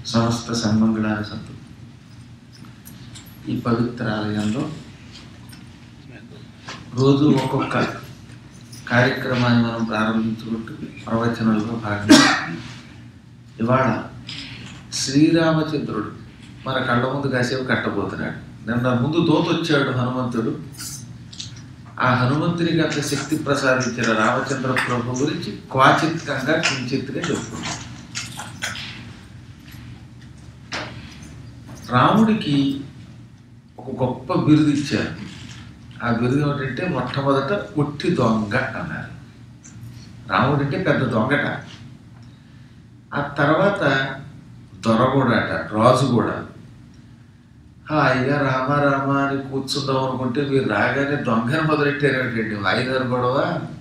సమస్త సన్మంగళాలు సంతు ఈ పవిత్ర ఆలయంలో రోజు ఒక్కొక్క కార్యక్రమాన్ని మనం ప్రారంభించుకుంటూ ప్రవచనంలో భాగంగా ఇవాళ శ్రీరామచంద్రుడు మన కళ్ళ ముందు కాసేపు కట్టబోతున్నాడు నిన్న ముందు దోతొచ్చాడు హనుమంతుడు ఆ హనుమంతునికి అంత శక్తి ప్రసాదించిన రామచంద్ర ప్రభు గురించి క్వాచిత్కంగా కించిత్తుగా చెప్పుకున్నాం రాముడికి ఒక గొప్ప బిరుదు ఇచ్చారు ఆ బిరుదు ఏమిటంటే మొట్టమొదట ఉట్టి దొంగ అన్నారు రాముడు అంటే పెద్ద దొంగట ఆ తర్వాత దొర కూడా అట రాజు కూడా హాయిగా రామ రామ అని కూర్చుందాం అనుకుంటే మీరు రాగానే దొంగని మొదలెట్టారేమిటండి వాయిదారు గొడవ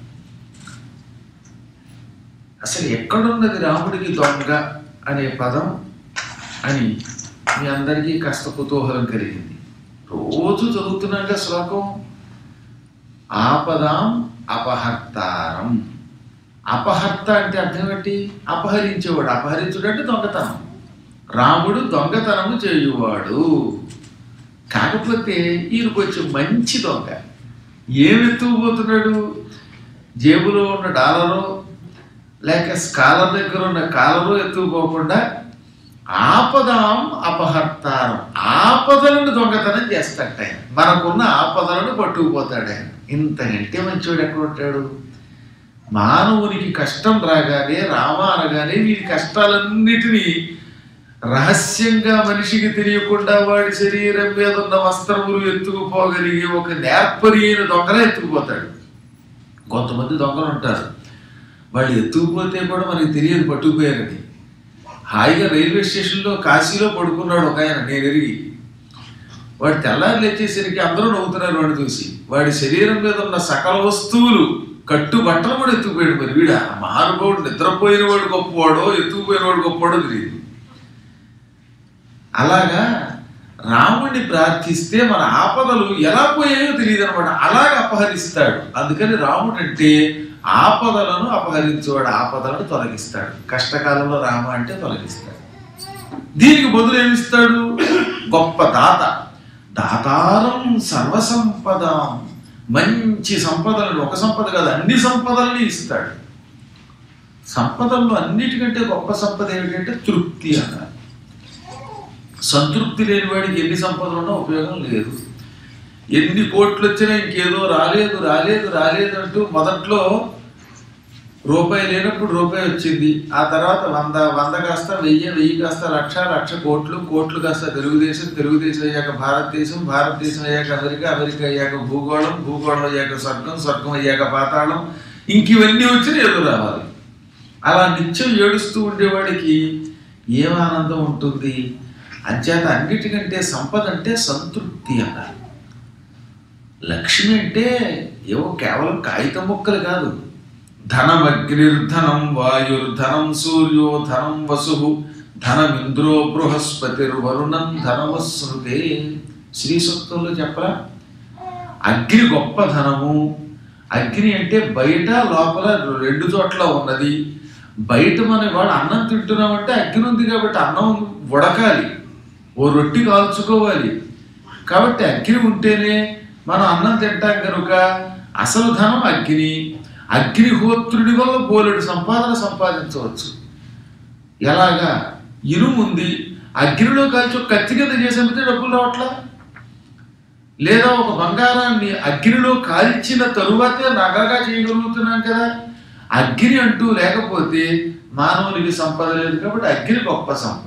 అసలు ఎక్కడున్నది రాముడికి దొంగ అనే పదం అని మీ అందరికీ కాస్త కుతూహలం కలిగింది రోజు చదువుతున్నాక శ్లోకం ఆపదాం అపహర్తారం అపహర్త అంటే అర్థం ఏంటి అపహరించేవాడు అపహరించుడు అంటే దొంగతనం రాముడు దొంగతనము చేయువాడు కాకపోతే ఈయన కొంచెం మంచి దొంగ ఏమి ఎత్తుకుపోతున్నాడు జేబులో ఉన్న డాలరో లేక స్కాలర్ దగ్గర ఉన్న కాలరో ఎత్తుకుపోకుండా ఆపదాం అపహర్తారం ఆపదలను దొంగతనం చేస్తాడు ఆయన మనకున్న ఆపదలను పట్టుకుపోతాడు ఆయన ఇంతకంటే మంచివాడు ఎక్కడ ఉంటాడు మానవునికి కష్టం రాగానే రామ అనగానే వీరి కష్టాలన్నిటినీ రహస్యంగా మనిషికి తెలియకుండా వాడి శరీరం మీద ఉన్న వస్త్రములు ఎత్తుకుపోగలిగే ఒక నేర్పరి అయిన దొంగలా ఎత్తుకుపోతాడు కొంతమంది దొంగలు ఉంటారు వాళ్ళు ఎత్తుకుపోతే కూడా మనకి తెలియదు పట్టుకుపోయారని హాయిగా రైల్వే స్టేషన్లో కాశీలో పడుకున్నాడు ఒక ఆయన నేను ఎరిగి వాడు తెల్లారి లేచేసరికి అందరూ నవ్వుతున్నారు వాడు చూసి వాడి శరీరం మీద ఉన్న సకల వస్తువులు కట్టు బట్టలు కూడా ఎత్తుకుపోయాడు మరి వీడ మహానుభావుడు నిద్రపోయిన వాడు గొప్పవాడో ఎత్తుకుపోయిన వాడు గొప్పవాడో తెలియదు అలాగా రాముడిని ప్రార్థిస్తే మన ఆపదలు ఎలా పోయాయో తెలియదు అనమాట అలాగ అపహరిస్తాడు అందుకని రాముడు అంటే ఆపదలను అపహరించేవాడు ఆపదలను తొలగిస్తాడు కష్టకాలంలో రామ అంటే తొలగిస్తాడు దీనికి బదులు ఏమిస్తాడు గొప్ప దాత దాతారం సర్వసంపద మంచి సంపదలను ఒక సంపద కాదు అన్ని సంపదలని ఇస్తాడు సంపదల్లో అన్నిటికంటే గొప్ప సంపద ఏమిటంటే తృప్తి అన్నారు సంతృప్తి లేని వాడికి ఎన్ని సంపదలు ఉన్నా ఉపయోగం లేదు ఎన్ని కోట్లు వచ్చినా ఇంకేదో రాలేదు రాలేదు రాలేదు అంటూ మొదట్లో రూపాయి లేనప్పుడు రూపాయి వచ్చింది ఆ తర్వాత వంద వంద కాస్త వెయ్యి వెయ్యి కాస్త లక్ష లక్ష కోట్లు కోట్లు కాస్త తెలుగుదేశం తెలుగుదేశం అయ్యాక భారతదేశం భారతదేశం అయ్యాక అమెరికా అమెరికా అయ్యాక భూగోళం భూగోళం అయ్యాక స్వర్గం స్వర్గం అయ్యాక పాతాళం ఇంక ఇవన్నీ వచ్చినా ఏదో రావాలి అలా నిత్యం ఏడుస్తూ ఉండేవాడికి ఏం ఆనందం ఉంటుంది అంచేత అన్నిటికంటే సంపద అంటే సంతృప్తి అన్నారు లక్ష్మి అంటే ఏవో కేవలం కాగితం ముక్కలు కాదు ధనమగ్నిర్ధనం వాయుర్ధనం సూర్యో ధనం వసు ధనమింద్రో బృహస్పతిర్వరుణం ధనవస్నుతే శ్రీ సూక్తంలో చెప్పరా అగ్ని గొప్ప ధనము అగ్ని అంటే బయట లోపల రెండు చోట్ల ఉన్నది బయట మన వాడు అన్నం తింటున్నామంటే అగ్ని ఉంది కాబట్టి అన్నం ఉడకాలి ఓ రొట్టి కాల్చుకోవాలి కాబట్టి అగ్ని ఉంటేనే మనం అన్నం తింటాం కనుక అసలు ధనం అగ్ని అగ్నిహోత్రుడి వల్ల బోలెడు సంపాదన సంపాదించవచ్చు ఎలాగా ఇనుము ఉంది అగ్నిలో కాల్చి ఒక కత్తి కింద చేసేమితే డబ్బులు రావట్లా లేదా ఒక బంగారాన్ని అగ్నిలో కాల్చిన తరువాతే నగగా చేయగలుగుతున్నాం కదా అగ్ని అంటూ లేకపోతే మానవునికి సంపద లేదు కాబట్టి అగ్ని గొప్ప సంపద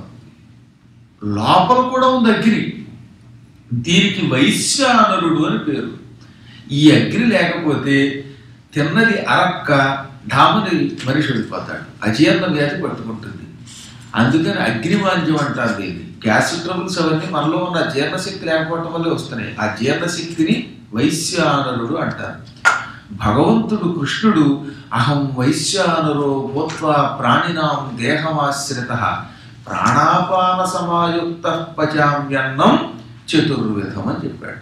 లోపల కూడా ఉంది అగ్ని దీనికి వైశ్యానరుడు అని పేరు ఈ అగ్ని లేకపోతే తిన్నది అరక్క ఢామని మనిషి వెళ్ళిపోతాడు అజీర్ణ వ్యాధి పట్టుకుంటుంది అందుకని అగ్నిమాంద్యం అంటారు దీన్ని గ్యాస్ ట్రబుల్స్ అవన్నీ మనలో ఉన్న జీర్ణశక్తి లేకపోవటం వల్లే వస్తున్నాయి ఆ జీర్ణశక్తిని వైశ్యానరుడు అంటారు భగవంతుడు కృష్ణుడు అహం వైశ్యానరో భూత్వా ప్రాణినాం దేహమాశ్రిత ప్రాణాపాన సమాయుక్త పచామ్యన్నం చతుర్విధం అని చెప్పాడు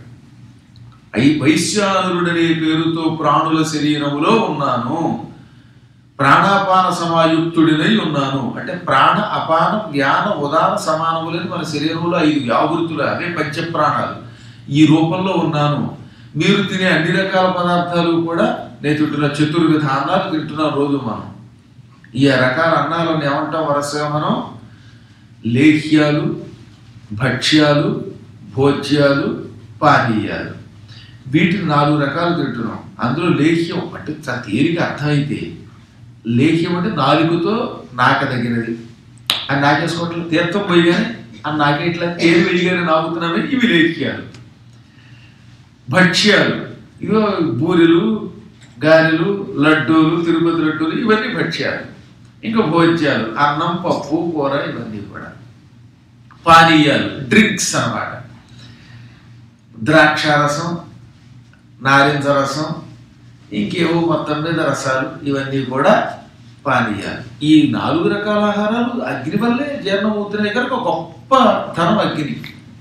అయి వైశ్యానురుడనే పేరుతో ప్రాణుల శరీరములో ఉన్నాను ప్రాణాపాన సమాయుక్తుడినై ఉన్నాను అంటే ప్రాణ అపాన వ్యాన ఉదాన సమానములని మన శరీరంలో ఐదు వ్యావృతులు అవే పంచప్రాణాలు ఈ రూపంలో ఉన్నాను మీరు తినే అన్ని రకాల పదార్థాలు కూడా నేను తింటున్న చతుర్విధ అన్నాలు తింటున్నాం రోజు మనం ఈ రకాల అన్నాలను ఏమంటాం వరుసగా మనం లేహ్యాలు భక్ష్యాలు భోజ్యాలు పానీయాలు వీటిని నాలుగు రకాలు తింటున్నాం అందులో లేహ్యం అంటే చాలా తేలిక అర్థమైతే లేహ్యం అంటే నాలుగుతో నాకదగినది అని నాకేసుకోవట్లేదు తీర్థం పోయిగానే అని నాకే ఇట్లా తేలి వెళ్ళిగానే నాకుతున్నామే ఇవి లేహ్యాలు భక్ష్యాలు ఇగో బూరెలు గారెలు లడ్డూలు తిరుపతి లడ్డూలు ఇవన్నీ భక్ష్యాలు ఇంకా భోజ్యాలు అన్నం పప్పు కూర ఇవన్నీ కూడా పానీయాలు డ్రింక్స్ అన్నమాట ద్రాక్షారసం నారింజ రసం ఇంకేవో మొత్తం మీద రసాలు ఇవన్నీ కూడా పానీయాలు ఈ నాలుగు రకాల ఆహారాలు అగ్ని వల్లే జీర్ణం అవుతున్నాయి కనుక గొప్ప ధనం అగ్ని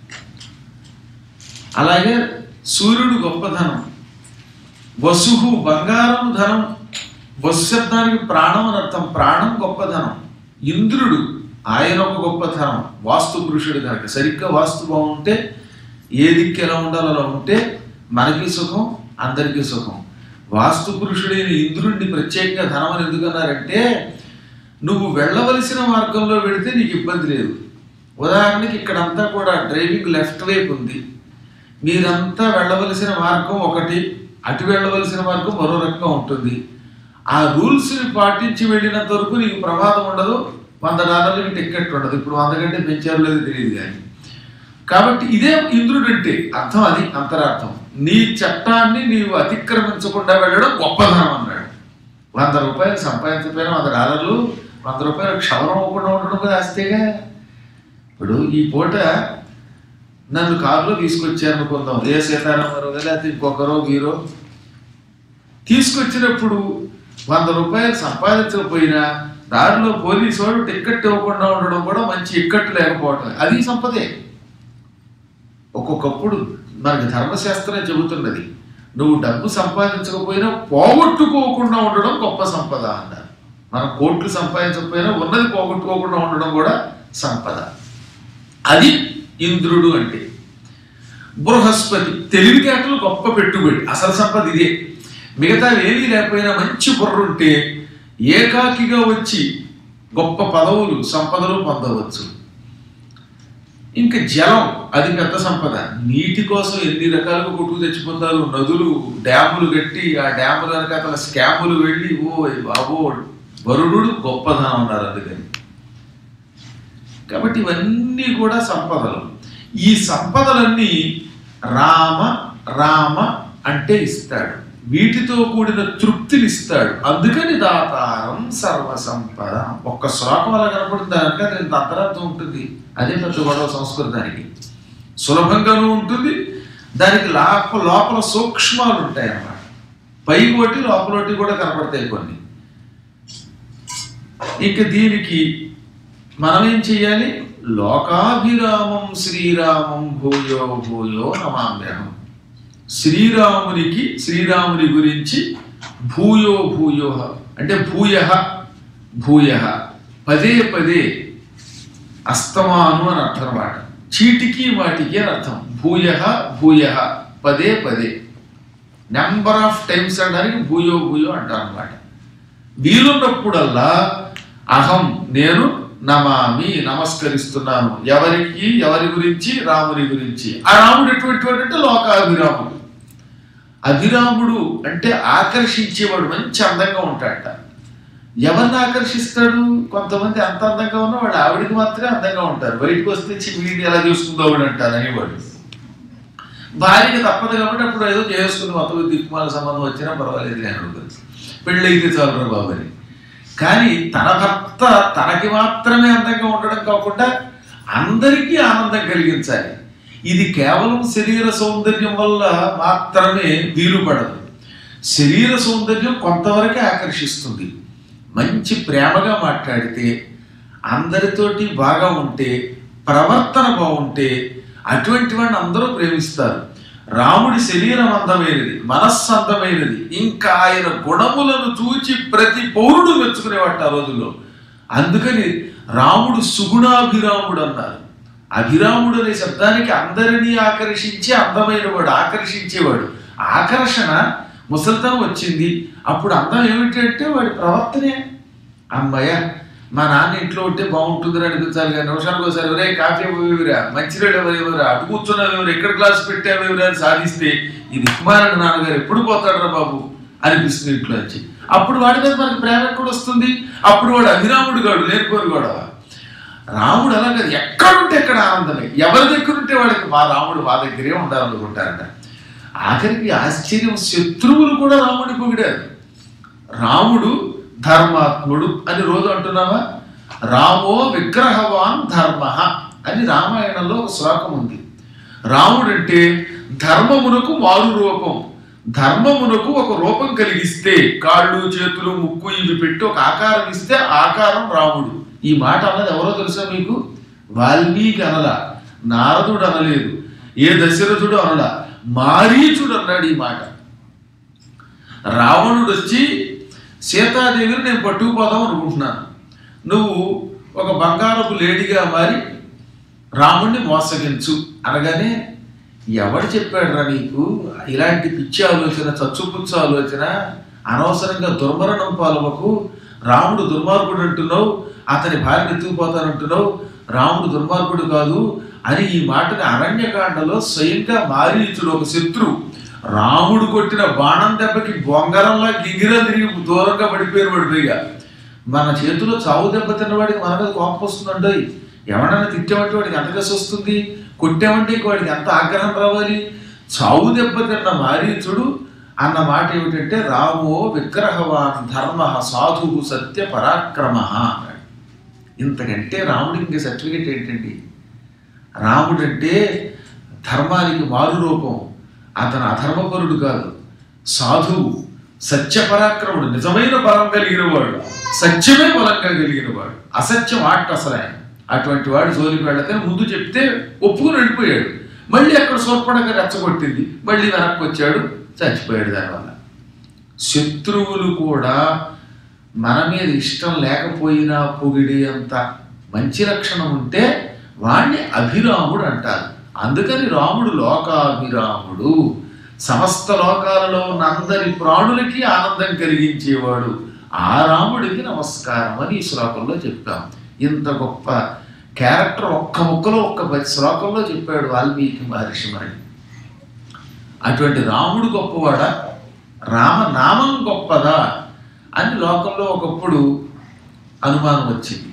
అలాగే సూర్యుడు గొప్ప ధనం వసుహు బంగారం ధనం వసు శబ్దానికి ప్రాణం అని అర్థం ప్రాణం గొప్ప ధనం ఇంద్రుడు ఆయన ఒక గొప్ప ధనం వాస్తు పురుషుడు కనుక సరిగ్గా వాస్తు బాగుంటే ఏ దిక్కు ఎలా ఉండాలో అలా ఉంటే మనకి సుఖం అందరికీ సుఖం వాస్తు పురుషుడైన ఇంద్రుడిని ప్రత్యేకంగా ధనం అని ఎందుకన్నారంటే నువ్వు వెళ్ళవలసిన మార్గంలో వెళితే నీకు ఇబ్బంది లేదు ఉదాహరణకి ఇక్కడంతా కూడా డ్రైవింగ్ లెఫ్ట్ వైపు ఉంది మీరంతా వెళ్ళవలసిన మార్గం ఒకటి అటు వెళ్ళవలసిన మార్గం మరో రకంగా ఉంటుంది ఆ రూల్స్ని పాటించి వెళ్ళినంత వరకు నీకు ప్రమాదం ఉండదు వంద డాలర్లకి టికెట్ ఉండదు ఇప్పుడు వంద కంటే పెంచారు లేదు తెలియదు కానీ కాబట్టి ఇదే ఇంద్రుడు అంటే అర్థం అది అంతరార్థం నీ చట్టాన్ని నీవు అతిక్రమించకుండా వెళ్ళడం గొప్పదనం అన్నాడు వంద రూపాయలు సంపాదించకపోయినా వంద డాలర్లు వంద రూపాయలు క్షవరం అవ్వకుండా ఉండడం కూడా ఆస్తేగా ఇప్పుడు ఈ పూట నన్ను కారులో తీసుకొచ్చారు అనుకుందాం ఏ సీతారామారావు లేకపోతే ఇంకొకరో వీరో తీసుకొచ్చినప్పుడు వంద రూపాయలు సంపాదించకపోయినా దారిలో పోలీసు వాడు టిక్కెట్ ఇవ్వకుండా ఉండడం కూడా మంచి ఇక్కట్టు లేకపోవటం అది సంపదే ఒక్కొక్కప్పుడు మనకి ధర్మశాస్త్రం చెబుతున్నది నువ్వు డబ్బు సంపాదించకపోయినా పోగొట్టుకోకుండా ఉండడం గొప్ప సంపద అన్నారు మనం కోట్లు సంపాదించకపోయినా ఉన్నది పోగొట్టుకోకుండా ఉండడం కూడా సంపద అది ఇంద్రుడు అంటే బృహస్పతి తెలివితేటలు గొప్ప పెట్టుబడి అసలు సంపద ఇదే మిగతా ఏమీ లేకపోయినా మంచి బుర్ర ఉంటే ఏకాకిగా వచ్చి గొప్ప పదవులు సంపదలు పొందవచ్చు ఇంకా జలం అది పెద్ద సంపద నీటి కోసం ఎన్ని రకాలుగా కొట్టుకు తెచ్చిపోతారు నదులు డ్యాములు కట్టి ఆ డ్యాముల వెనకాతల స్కాములు వెళ్ళి ఓ బాబో వరుణుడు గొప్పదనం ఉన్నారు అందుకని కాబట్టి ఇవన్నీ కూడా సంపదలు ఈ సంపదలన్నీ రామ రామ అంటే ఇస్తాడు వీటితో కూడిన తృప్తిని ఇస్తాడు అందుకని దాతారం సర్వ సంపద ఒక్క శ్లోకం అలా కనపడింది కనుక దీనికి అంతరార్థం ఉంటుంది అదే పెద్ద గొడవ సంస్కృతానికి సులభంగానూ ఉంటుంది దానికి లోప లోపల సూక్ష్మాలు ఉంటాయి అన్నమాట పైకి ఒకటి లోపల ఒకటి కూడా కనపడతాయి కొన్ని ఇక దీనికి మనం ఏం చెయ్యాలి లోకాభిరామం శ్రీరామం భూయో భూయో నమామ్యహం శ్రీరామునికి శ్రీరాముని గురించి భూయో భూయో అంటే భూయ భూయ పదే పదే అస్తమాను అని అర్థం అనమాట చీటికి వాటికి అని అర్థం భూయ భూయ పదే పదే నెంబర్ ఆఫ్ టైమ్స్ అనడానికి భూయో భూయో అంటారు అనమాట వీలున్నప్పుడల్లా అహం నేను నమామి నమస్కరిస్తున్నాను ఎవరికి ఎవరి గురించి రాముని గురించి ఆ రాముడు ఎటువంటి వాడు అంటే లోకాభిరాముడు అభిరాముడు అంటే ఆకర్షించేవాడు మంచి అందంగా ఉంటాడట ఎవరిని ఆకర్షిస్తాడు కొంతమంది అంత అందంగా ఉన్నా వాడు ఆవిడికి మాత్రమే అందంగా ఉంటారు బయటకు వస్తే చిమ్మిడి ఎలా చూసుకుందో ఆవిడ అంటారు అనేవాడు భార్యకి తప్పదు కాబట్టి అప్పుడు ఏదో చేసుకుని మొత్తం దిక్కుమాల సంబంధం వచ్చినా పర్వాలేదు అని అనుకుంది పెళ్ళైతే చాలు బాబు అని కానీ తన భర్త తనకి మాత్రమే అందంగా ఉండడం కాకుండా అందరికీ ఆనందం కలిగించాలి ఇది కేవలం శరీర సౌందర్యం వల్ల మాత్రమే వీలు పడదు శరీర సౌందర్యం కొంతవరకే ఆకర్షిస్తుంది మంచి ప్రేమగా మాట్లాడితే అందరితోటి బాగా ఉంటే ప్రవర్తన బాగుంటే అటువంటి వాడిని అందరూ ప్రేమిస్తారు రాముడి శరీరం అందమైనది మనస్సు అందమైనది ఇంకా ఆయన గుణములను చూచి ప్రతి పౌరుడు మెచ్చుకునేవాట ఆ రోజుల్లో అందుకని రాముడు సుగుణాభిరాముడు అన్నారు అభిరాముడు అనే శబ్దానికి అందరినీ ఆకర్షించి అందమైన వాడు ఆకర్షించేవాడు ఆకర్షణ ముసలితనం వచ్చింది అప్పుడు అందం ఏమిటంటే వాడి ప్రవర్తనే అమ్మయ్య మా నాన్న ఇంట్లో ఉంటే బాగుంటుందని అనిపించాలి కానీ నిమిషానికి ఒకసారి ఒరే కాఫీ ఇవ్వరా మంచినీళ్ళు ఎవరెవరా అటు కూర్చున్నావు ఎక్కడ గ్లాస్ పెట్టావు అని సాధిస్తే ఇది కుమారుడు నాన్నగారు ఎప్పుడు పోతాడరా బాబు అనిపిస్తుంది ఇంట్లో నుంచి అప్పుడు వాడి మీద మనకి ప్రేమ ఎక్కడ వస్తుంది అప్పుడు వాడు అభిరాముడు గాడు లేనిపోరు కూడా రాముడు అలా కాదు ఎక్కడుంటే ఎక్కడ ఆనందమే ఎవరి దగ్గర ఉంటే వాడికి మా రాముడు మా దగ్గరే ఉండాలనుకుంటారట ఆఖరికి ఆశ్చర్యం శత్రువులు కూడా రాముడిని పొగిడారు రాముడు ధర్మాత్ముడు అని రోజు అంటున్నావా రామో విగ్రహవాన్ ధర్మ అని రామాయణంలో ఒక శ్లోకం ఉంది రాముడు అంటే ధర్మమునకు మారు రూపం ధర్మమునకు ఒక రూపం కలిగిస్తే కాళ్ళు చేతులు ముక్కు ఇవి పెట్టి ఒక ఆకారం ఇస్తే ఆకారం రాముడు ఈ మాట అన్నది ఎవరో తెలుసా మీకు వాల్మీకి అనలా నారదుడు అనలేదు ఏ దశరథుడు అనలా మారీచుడు అన్నాడు ఈ మాట రావణుడు వచ్చి సీతాదేవిని నేను పట్టుకుపోదాం అనుకుంటున్నాను నువ్వు ఒక బంగారపు లేడీగా మారి రాముణ్ణి మోసగించు అనగానే ఎవడు చెప్పాడురా నీకు ఇలాంటి పిచ్చి ఆలోచన చచ్చుపుచ్చు ఆలోచన అనవసరంగా దుర్మరణం పాలవకు రాముడు దుర్మార్గుడు అంటున్నావు అతని భార్యను ఎత్తుకుపోతానంటున్నావు రాముడు దుర్మార్గుడు కాదు అని ఈ మాటని అరణ్యకాండలో స్వయంగా మారీచుడు ఒక శత్రువు రాముడు కొట్టిన బాణం దెబ్బకి బొంగరంలా గిగిర తిరిగి దూరంగా పడిపోయారు వాడు పైగా మన చేతిలో చావు దెబ్బ తిన్నవాడికి మన మీద కోపం వస్తుందండి ఎవడన్నా తిట్టామంటే వాడికి ఎంత కసి వస్తుంది కొట్టామంటే ఇంక వాడికి ఎంత ఆగ్రహం రావాలి చావు దెబ్బ తిన్న మారీచుడు అన్న మాట ఏమిటంటే రామో విగ్రహవాన్ ధర్మ సాధు సత్య పరాక్రమ అన్నాడు ఇంతకంటే రాముడికి ఇంక సర్టిఫికెట్ ఏంటండి రాముడంటే ధర్మానికి మారు రూపం అతను అధర్మపరుడు కాదు సాధువు సత్యపరాక్రముడు నిజమైన బలం కలిగిన వాడు సత్యమే బలంగా కలిగిన వాడు అసత్యం ఆట అసలు ఆయన అటువంటి వాడు జోలికి వెళ్ళకని ముందు చెప్తే ఒప్పుకుని వెళ్ళిపోయాడు మళ్ళీ అక్కడ సోర్పడంగా రెచ్చగొట్టింది మళ్ళీ వెనక్కి వచ్చాడు చచ్చిపోయాడు దానివల్ల శత్రువులు కూడా మన మీద ఇష్టం లేకపోయినా పొగిడే అంత మంచి లక్షణం ఉంటే వాణ్ణి అభిరాముడు అంటారు అందుకని రాముడు లోకాభిరాముడు సమస్త లోకాలలో ఉన్న అందరి ప్రాణులకి ఆనందం కలిగించేవాడు ఆ రాముడికి నమస్కారం అని ఈ శ్లోకంలో చెప్పాం ఇంత గొప్ప క్యారెక్టర్ ఒక్క ముక్కలో ఒక్క పది శ్లోకంలో చెప్పాడు వాల్మీకి మహర్షి మరి అటువంటి రాముడు గొప్పవాడా రామనామం గొప్పదా అని లోకంలో ఒకప్పుడు అనుమానం వచ్చింది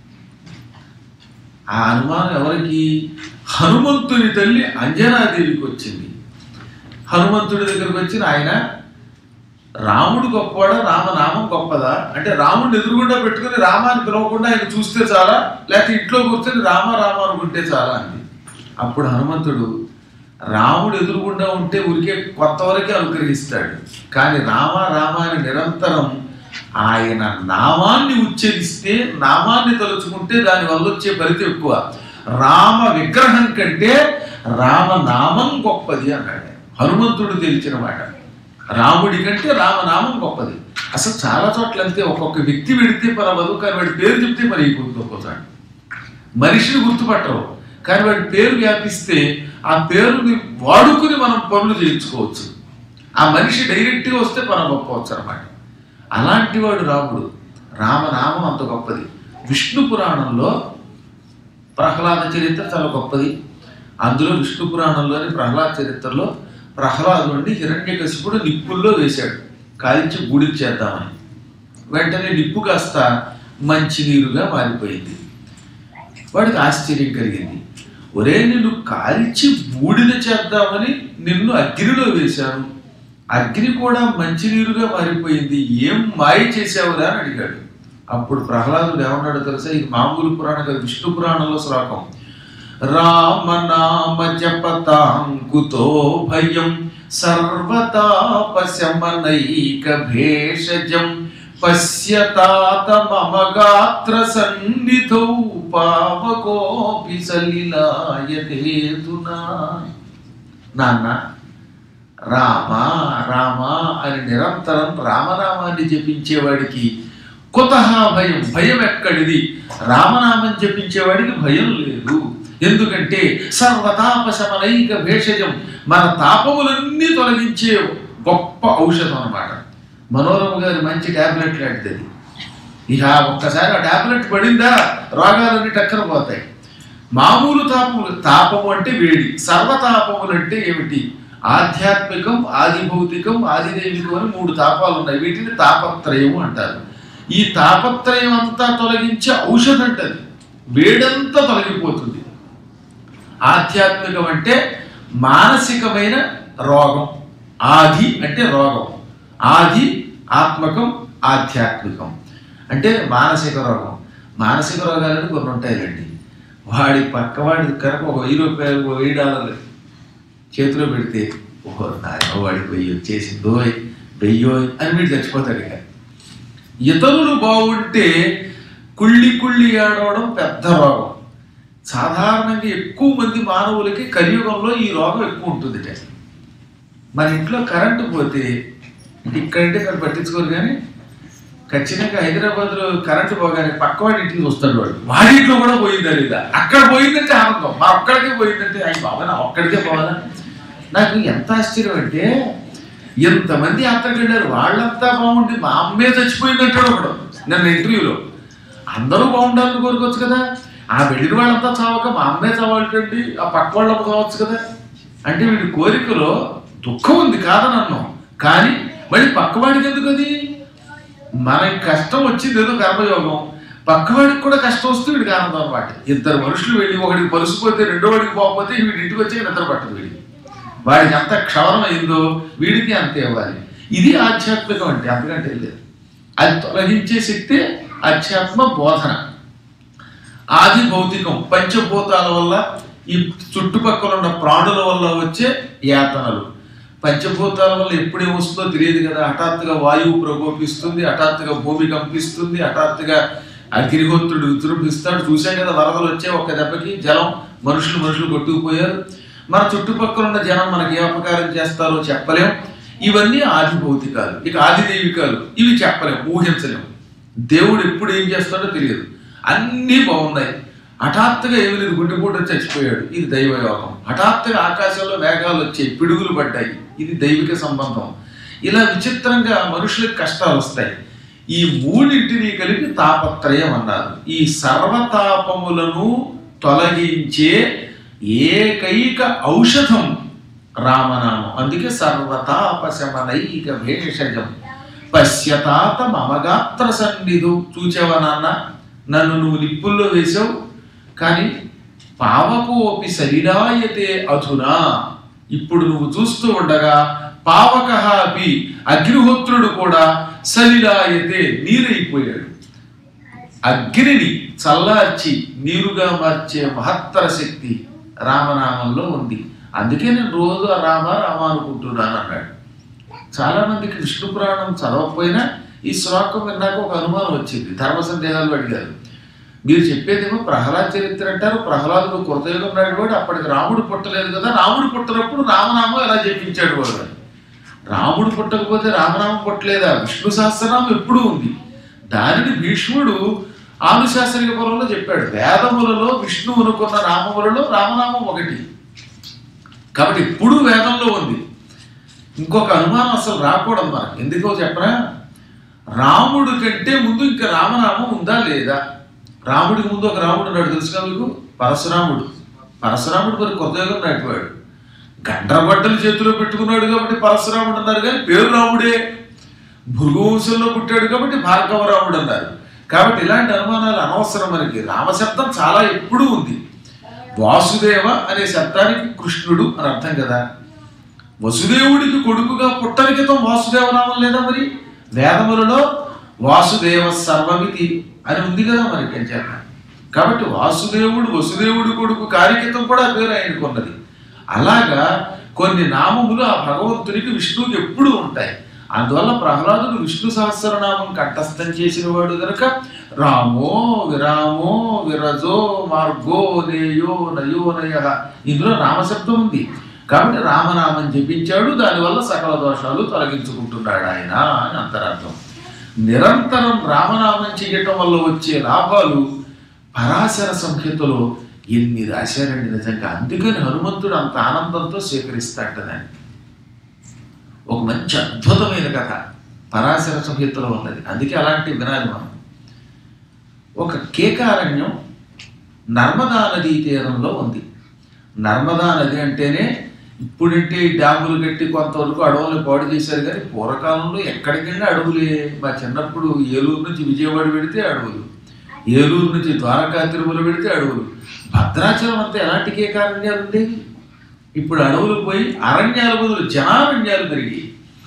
ఆ అనుమానం ఎవరికి హనుమంతుని తల్లి అంజనాదేవికి వచ్చింది హనుమంతుడి దగ్గరకు వచ్చిన ఆయన రాముడు గొప్పవాడా రామనామం గొప్పదా అంటే రాముడిని ఎదురుగుండా పెట్టుకుని రామాన్ని పిలవకుండా ఆయన చూస్తే చాలా లేకపోతే ఇంట్లో కూర్చొని రామ రామ అనుకుంటే చాలా అంది అప్పుడు హనుమంతుడు రాముడు ఎదురుగుండా ఉంటే ఉరికే కొంతవరకే అనుగ్రహిస్తాడు కానీ రామ రామ అని నిరంతరం ఆయన నామాన్ని ఉచ్చరిస్తే నామాన్ని తలుచుకుంటే దాని వల్ల వచ్చే ఫలితం ఎక్కువ రామ విగ్రహం కంటే రామనామం గొప్పది అన్నాడు హనుమంతుడు తెలిసిన మాట రాముడి కంటే రామనామం గొప్పది అసలు చాలా చోట్ల అంతే ఒక్కొక్క వ్యక్తి పెడితే పర్వాలేదు కానీ వాడి పేరు చెప్తే మరి అయిపోతాడు మనిషిని గుర్తుపట్టరు కానీ వాడి పేరు వ్యాపిస్తే ఆ పేరుని వాడుకుని మనం పనులు చేయించుకోవచ్చు ఆ మనిషి డైరెక్ట్గా వస్తే మనం గొప్పవచ్చు అనమాట అలాంటి వాడు రాముడు రామనామం అంత గొప్పది విష్ణు పురాణంలో ప్రహ్లాద చరిత్ర చాలా గొప్పది అందులో విష్ణు పురాణంలోని ప్రహ్లాద చరిత్రలో ప్రహ్లాదుని హిరణ్యకశిపుడు నిప్పుల్లో వేశాడు కాల్చి గుడికి చేద్దామని వెంటనే నిప్పు కాస్త మంచినీరుగా మారిపోయింది వాడికి ఆశ్చర్యం కలిగింది ఒరే నిన్ను కాల్చి బూడిద చేద్దామని నిన్ను అగ్నిలో వేశాను అగ్ని కూడా మంచినీరుగా మారిపోయింది ఏం మాయ చేసావురా అని అడిగాడు అప్పుడు ప్రహ్లాదుడు ఏమన్నాడో తెలుసా ఇది మామూలు పురాణం కాదు విష్ణు పురాణంలో శ్లోకం రామనామ జపతాంకుతో భయం సర్వతాపశమనైక భేషజం పశ్యతాత మమ గాత్ర సన్నిధౌ పావకోపి సలిలాయతేతునా నాన్న రామ రామ అని నిరంతరం రామనామాన్ని జపించేవాడికి కుతహ భయం భయం ఎక్కడిది రామనామం జపించేవాడికి భయం లేదు ఎందుకంటే సర్వతాపశమనైక భేషజం మన తాపములన్నీ తొలగించే గొప్ప ఔషధం అన్నమాట మనోరమ గారి మంచి టాబ్లెట్ లాంటిది అది. ఇక ఒక్కసారి ఆ టాబ్లెట్ పడిందా రోగాలన్నీ టక్కన పోతాయి మామూలు తాపములు తాపము అంటే వేడి సర్వతాపములు అంటే ఏమిటి ఆధ్యాత్మికం ఆది భౌతికం ఆదిదైవికం అని మూడు తాపాలు ఉన్నాయి వీటిని తాపత్రయము అంటారు ఈ తాపత్రయం అంతా తొలగించే ఔషధం అంటది వేడంతా తొలగిపోతుంది ఆధ్యాత్మికం అంటే మానసికమైన రోగం ఆది అంటే రోగం ఆది ఆత్మకం ఆధ్యాత్మికం అంటే మానసిక రోగం మానసిక రోగాలని కొన్ని ఉంటాయండి వాడి పక్కవాడి కనుక ఒక వెయ్యి రూపాయలు ఒక వెయ్యి డాలర్లు చేతిలో పెడితే ఓహో నాయన వాడికి వెయ్యి వచ్చేసిందో వెయ్యో అని వీడు చచ్చిపోతాడు ఇక ఇతరులు బాగుంటే కుళ్ళి కుళ్ళి ఆడవడం పెద్ద రోగం సాధారణంగా ఎక్కువ మంది మానవులకి కలియుగంలో ఈ రోగం ఎక్కువ ఉంటుంది మన ఇంట్లో కరెంటు పోతే ఇక్కడంటే ఇక్కడ పట్టించుకోరు కానీ ఖచ్చితంగా హైదరాబాద్లో కరెంటు పోగానే పక్కవాడి ఇంటికి వస్తాడు వాడు వాడి ఇంట్లో కూడా పోయిందా లేదా అక్కడ పోయిందంటే ఆనందం మా ఒక్కడికే పోయిందంటే అయ్యి బాబా నా ఒక్కడికే పోవాలా నాకు ఎంత ఆశ్చర్యం అంటే ఎంతమంది యాత్రకు వెళ్ళారు వాళ్ళంతా బాగుండి మా అమ్మే చచ్చిపోయిందంటాడు ఒకడు నన్ను ఇంటర్వ్యూలో అందరూ బాగుండాలని కోరుకోవచ్చు కదా ఆ వెళ్ళిన వాళ్ళంతా చావక మా అమ్మే చావాలంటండి ఆ పక్క వాళ్ళకు చావచ్చు కదా అంటే వీడి కోరికలో దుఃఖం ఉంది కాదని అన్నాం కానీ మళ్ళీ పక్కవాడికి ఎందుకు అది మనకి కష్టం వచ్చింది ఏదో కర్మయోగం పక్కవాడికి కూడా కష్టం వస్తే వీడికి ఆనందం అనమాట ఇద్దరు మనుషులు వెళ్ళి ఒకడికి పలుసుపోతే రెండో వాడికి పోకపోతే వీడి ఇంటికి వచ్చి నిద్ర పట్టదు వీడికి వాడికి ఎంత క్షవరం అయిందో వీడికి అంతే ఇవ్వాలి ఇది ఆధ్యాత్మికం అంటే అంతకంటే లేదు అది తొలగించే శక్తి అధ్యాత్మ బోధన ఆది భౌతికం పంచభూతాల వల్ల ఈ చుట్టుపక్కల ఉన్న ప్రాణుల వల్ల వచ్చే యాతనలు పంచభూతాల వల్ల ఎప్పుడే వస్తుందో తెలియదు కదా హఠాత్తుగా వాయువు ప్రకోపిస్తుంది హఠాత్తుగా భూమి కంపిస్తుంది హఠాత్తుగా అగ్నిహోత్రుడు విజృంభిస్తాడు చూశాం కదా వరదలు వచ్చే ఒక్క దెబ్బకి జలం మనుషులు మనుషులు కొట్టుకుపోయారు మన చుట్టుపక్కల ఉన్న జనం మనకి ఏ అపకారం చేస్తారో చెప్పలేం ఇవన్నీ ఆది భౌతికాలు ఇక ఆది దైవికాలు ఇవి చెప్పలేం ఊహించలేం దేవుడు ఎప్పుడు ఏం చేస్తాడో తెలియదు అన్నీ బాగున్నాయి హఠాత్తుగా ఏమి లేదు గుండెపోటు వచ్చి చచ్చిపోయాడు ఇది దైవయోగం హఠాత్తుగా ఆకాశంలో మేఘాలు వచ్చాయి పిడుగులు పడ్డాయి ఇది దైవిక సంబంధం ఇలా విచిత్రంగా మనుషులకు కష్టాలు వస్తాయి ఈ మూడింటిని కలిపి తాపత్రయం అన్నారు ఈ సర్వతాపములను తొలగించే ఏకైక ఔషధం రామనామం అందుకే సర్వతాపశమనైక భేషజం పశ్యతాత మమగాత్ర సన్నిధు చూచావా నాన్న నన్ను నువ్వు నిప్పుల్లో వేసావు కానీ పావకోపి శరీరాయతే అధునా ఇప్పుడు నువ్వు చూస్తూ ఉండగా పావక అపి అగ్నిహోత్రుడు కూడా సలిలాయతే నీరైపోయాడు అగ్నిని చల్లార్చి నీరుగా మార్చే మహత్తర శక్తి రామనామంలో ఉంది అందుకే నేను రోజు ఆ రామ రామ అనుకుంటున్నాను అన్నాడు చాలా మందికి విష్ణు పురాణం చదవకపోయినా ఈ శ్లోకం విన్నాక ఒక అనుమానం వచ్చింది ధర్మ సందేహాలు అడిగారు మీరు చెప్పేదేమో ప్రహ్లాద్ చరిత్ర అంటారు ప్రహ్లాదుడు కృతయుగం నాడు వాడు అప్పటికి రాముడు పుట్టలేదు కదా రాముడు పుట్టినప్పుడు రామనామం ఎలా చెప్పించాడు వాడు అని. రాముడు పుట్టకపోతే రామనామం పుట్టలేదా విష్ణు సహస్రనామం ఎప్పుడూ ఉంది దానిని భీష్ముడు ఆనుశాసనిక పొలంలో చెప్పాడు వేదములలో విష్ణువు అనుకున్న నామములలో రామనామం ఒకటి కాబట్టి ఇప్పుడు వేదంలో ఉంది ఇంకొక అనుమానం అసలు రాకూడదు మనకు ఎందుకో చెప్పరా రాముడు కంటే ముందు ఇంకా రామనామం ఉందా లేదా రాముడికి ముందు ఒక రాముడు ఉన్నాడు తెలుసుగా మీకు పరశురాముడు పరశురాముడు మరి కొత్త యుగం నాటివాడు గండ్రబడ్డలు చేతిలో పెట్టుకున్నాడు కాబట్టి పరశురాముడు అన్నారు కానీ పేరు రాముడే భృగువంశంలో పుట్టాడు కాబట్టి భార్గవరాముడు అన్నారు కాబట్టి ఇలాంటి అనుమానాలు అనవసరం మనకి రామశబ్దం చాలా ఎప్పుడూ ఉంది వాసుదేవ అనే శబ్దానికి కృష్ణుడు అని అర్థం కదా వసుదేవుడికి కొడుకుగా పుట్టని క్రితం వాసుదేవ నామం లేదా మరి వేదములలో వాసుదేవ సర్వమితి అని ఉంది కదా మరి పెంచాక కాబట్టి వాసుదేవుడు వసుదేవుడి కొడుకు కారికితం కూడా ఆ పేరు ఆయనకున్నది అలాగా కొన్ని నామములు ఆ భగవంతునికి విష్ణువుకి ఎప్పుడూ ఉంటాయి అందువల్ల ప్రహ్లాదుడు విష్ణు సహస్రనామం కంఠస్థం చేసిన వాడు గనక రామో విరామో విరజో మార్గో నేయో నయో నయ ఇందులో నామశబ్దం ఉంది కాబట్టి రామనామం జపించాడు దానివల్ల సకల దోషాలు తొలగించుకుంటున్నాడు ఆయన అని అంతరార్థం నిరంతరం రామనామం చేయటం వల్ల వచ్చే లాభాలు పరాశర సంహితలో ఎన్ని రాశారండి నిజంగా అందుకని హనుమంతుడు అంత ఆనందంతో స్వీకరిస్తాడట దాన్ని ఒక మంచి అద్భుతమైన కథ పరాశర సంహితలో ఉన్నది అందుకే అలాంటి వినాలి మనం ఒక కేకారణ్యం నర్మదా నదీ తీరంలో ఉంది నర్మదా నది అంటేనే ఇప్పుడంటే ఈ డ్యాములు కట్టి కొంతవరకు అడవులు పాడు చేశారు కానీ పూర్వకాలంలో ఎక్కడికి వెళ్ళినా అడవులే మా చిన్నప్పుడు ఏలూరు నుంచి విజయవాడ పెడితే అడవులు ఏలూరు నుంచి ద్వారకా తిరుమల పెడితే అడవులు భద్రాచలం అంతా ఎలాంటి కేకారణ్యాలు ఉండేవి ఇప్పుడు అడవులు పోయి అరణ్యాల బదులు జనారణ్యాలు పెరిగి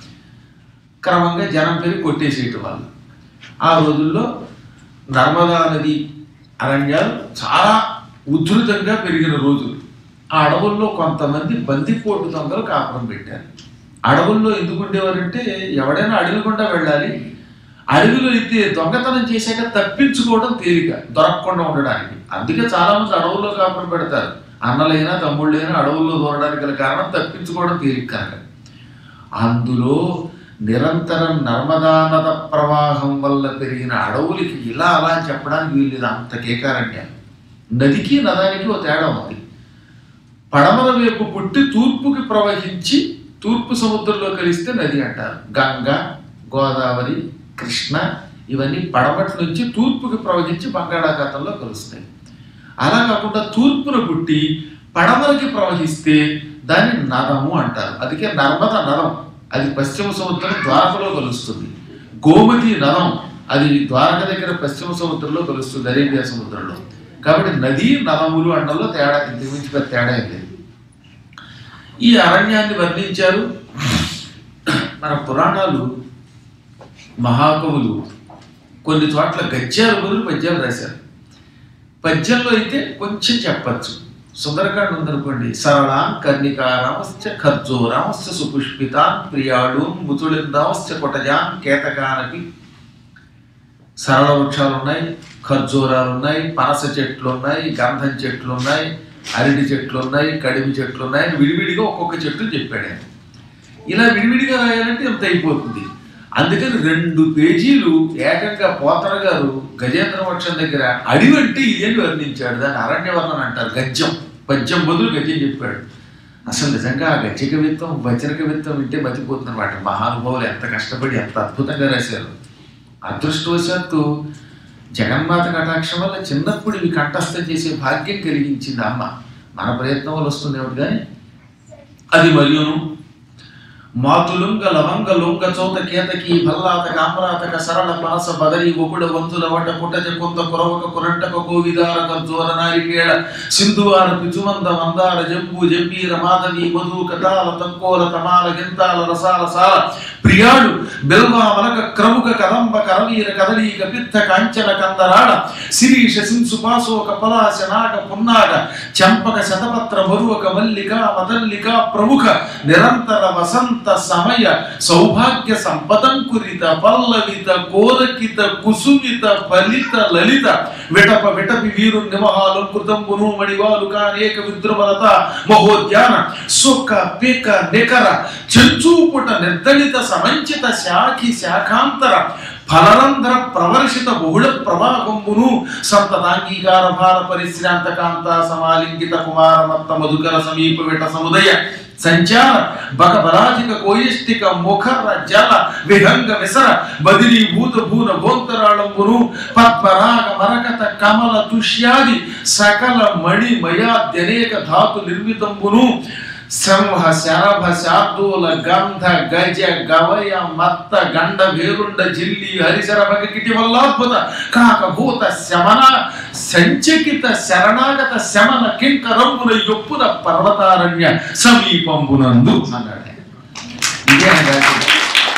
క్రమంగా జనం పెరిగి కొట్టేసేయటం వల్ల ఆ రోజుల్లో నర్మదా నది అరణ్యాలు చాలా ఉధృతంగా పెరిగిన రోజులు ఆ అడవుల్లో కొంతమంది బందిపోటు దొంగలు కాపురం పెట్టారు అడవుల్లో ఎందుకు ఉండేవారంటే ఎవడైనా అడవి గుండా వెళ్ళాలి అడవిలో అయితే దొంగతనం చేశాక తప్పించుకోవడం తేలిక దొరకకుండా ఉండడానికి అందుకే చాలా మంది అడవుల్లో కాపురం పెడతారు అన్నలైనా తమ్ముళ్ళైనా అడవుల్లో దూరడానికి గల కారణం తప్పించుకోవడం తేలిక కనుక అందులో నిరంతరం నర్మదా నద ప్రవాహం వల్ల పెరిగిన అడవులకి ఇలా అలా అని చెప్పడానికి వీల్లేదు అంత కేకారణ్యాలు నదికి నదానికి ఒక తేడా ఉంది పడమర వైపు పుట్టి తూర్పుకి ప్రవహించి తూర్పు సముద్రంలో కలిస్తే నది అంటారు గంగ గోదావరి కృష్ణ ఇవన్నీ పడమటి నుంచి తూర్పుకి ప్రవహించి బంగాళాఖాతంలో కలుస్తాయి అలా కాకుండా తూర్పున పుట్టి పడమరకి ప్రవహిస్తే దాన్ని నదము అంటారు అందుకే నర్మద నదం అది పశ్చిమ సముద్రం ద్వారకలో కలుస్తుంది గోమతి నదం అది ద్వారక దగ్గర పశ్చిమ సముద్రంలో కలుస్తుంది అరేబియా సముద్రంలో కాబట్టి నది నదములు అండంలో తేడా ఇంతకు మించి పెద్ద తేడా ఏం లేదు ఈ అరణ్యాన్ని వర్ణించారు మన పురాణాలు మహాకవులు కొన్ని చోట్ల గద్యాలు బదులు పద్యాలు రాశారు పద్యంలో అయితే కొంచెం చెప్పచ్చు సుందరకాండ ఉందనుకోండి సరళాం కర్ణికారామశ్చ ఖర్జూరామశ్చ సుపుష్పితాన్ ప్రియాళూన్ ముతుళిందామశ్చ కొటజాన్ కేతకానపి సరళ వృక్షాలు ఉన్నాయి ఖర్జూరాలు ఉన్నాయి పనస చెట్లు ఉన్నాయి గంధం చెట్లు ఉన్నాయి అరటి చెట్లు ఉన్నాయి కడిమి చెట్లు ఉన్నాయి అని విడివిడిగా ఒక్కొక్క చెట్టు చెప్పాడు ఆయన ఇలా విడివిడిగా రాయాలంటే ఇంత అయిపోతుంది అందుకని రెండు పేజీలు ఏకంగా పోతన గారు గజేంద్ర వృక్షం దగ్గర అడివి అంటే ఇది అని వర్ణించాడు దాన్ని అరణ్యవర్ణన అంటారు గద్యం పద్యం బదులు గద్యం చెప్పాడు అసలు నిజంగా ఆ గద్య కవిత్వం వచన కవిత్వం వింటే మతిపోతుంది అనమాట మహానుభావులు ఎంత కష్టపడి ఎంత అద్భుతంగా రాశారు అదృష్టవశాత్తు జగన్మాత కటాక్షం వల్ల చిన్నప్పుడు ఇవి కంఠస్థం చేసే భాగ్యం కలిగించింది అమ్మ మన ప్రయత్నం వల్ల వస్తుంది ఏమిటి కానీ అది మరియును మాతులుంగ లవంగ లొంగ చౌత కేతకి భల్లాత కామరాతక సరళ పనస బదరి ఒకుడ వంతుల వట కుటజ కొంత కురవక కురంటక కోవిదార కర్జోర నారికేళ సింధువార పిచుమంద మందార జంబు జంబీర మాధవి మధు కటాల తక్కోల తమాల గింతాల రసాల సాల ప్రియాడు బెల్వా మలక క్రముక కదంబ కరవీర కదలీక పిత్త కాంచన కందరాడ శిరీష సింసు పాసోక పలాశ నాగ పున్నాగ చంపక శతపత్ర మరువక మల్లిక మదల్లిక ప్రముఖ నిరంతర వసంత సమయ సౌభాగ్య సంపదంకురిత పల్లవిత కోరకిత కుసుమిత ఫలిత లలిత విటప విటపి వీరు నిమహాలంకృతంబును మణివాలు కానేక విద్రుమలత మహోద్యాన సుఖ పిక నికర చెంచూపుట నిర్దళిత సమంచిత శాఖి శాఖాంతర ఫలరంధ్ర ప్రవర్షిత బహుళ ప్రవాహంబును సంతతాంగీకార భార పరిశ్రాంత కాంత సమాలింగిత కుమార మత్త మధుకర సమీప విట సముదయ సంచార బక బలాధిక కోయిష్టిక ముఖర జల విహంగ విసర బదిలీ భూత భూన భోంతరాళంబును పద్మరాగ మరకత కమల తుష్యాది సకల మణి మయాద్యనేక ధాతు నిర్మితంబును సంహ శరభ శార్దూల గంధ గజ గవయ మత్త గండ భేరుండ జిల్లి హరిశరభక కిటి వల్లాద్భుత కాకభూత శమన సంచకిత శరణాగత శమన కింకరంబున యొప్పున పర్వతారణ్య సమీపంబునందు అన్నాడు ఆయన. ఇదే ఆయన రాసింది.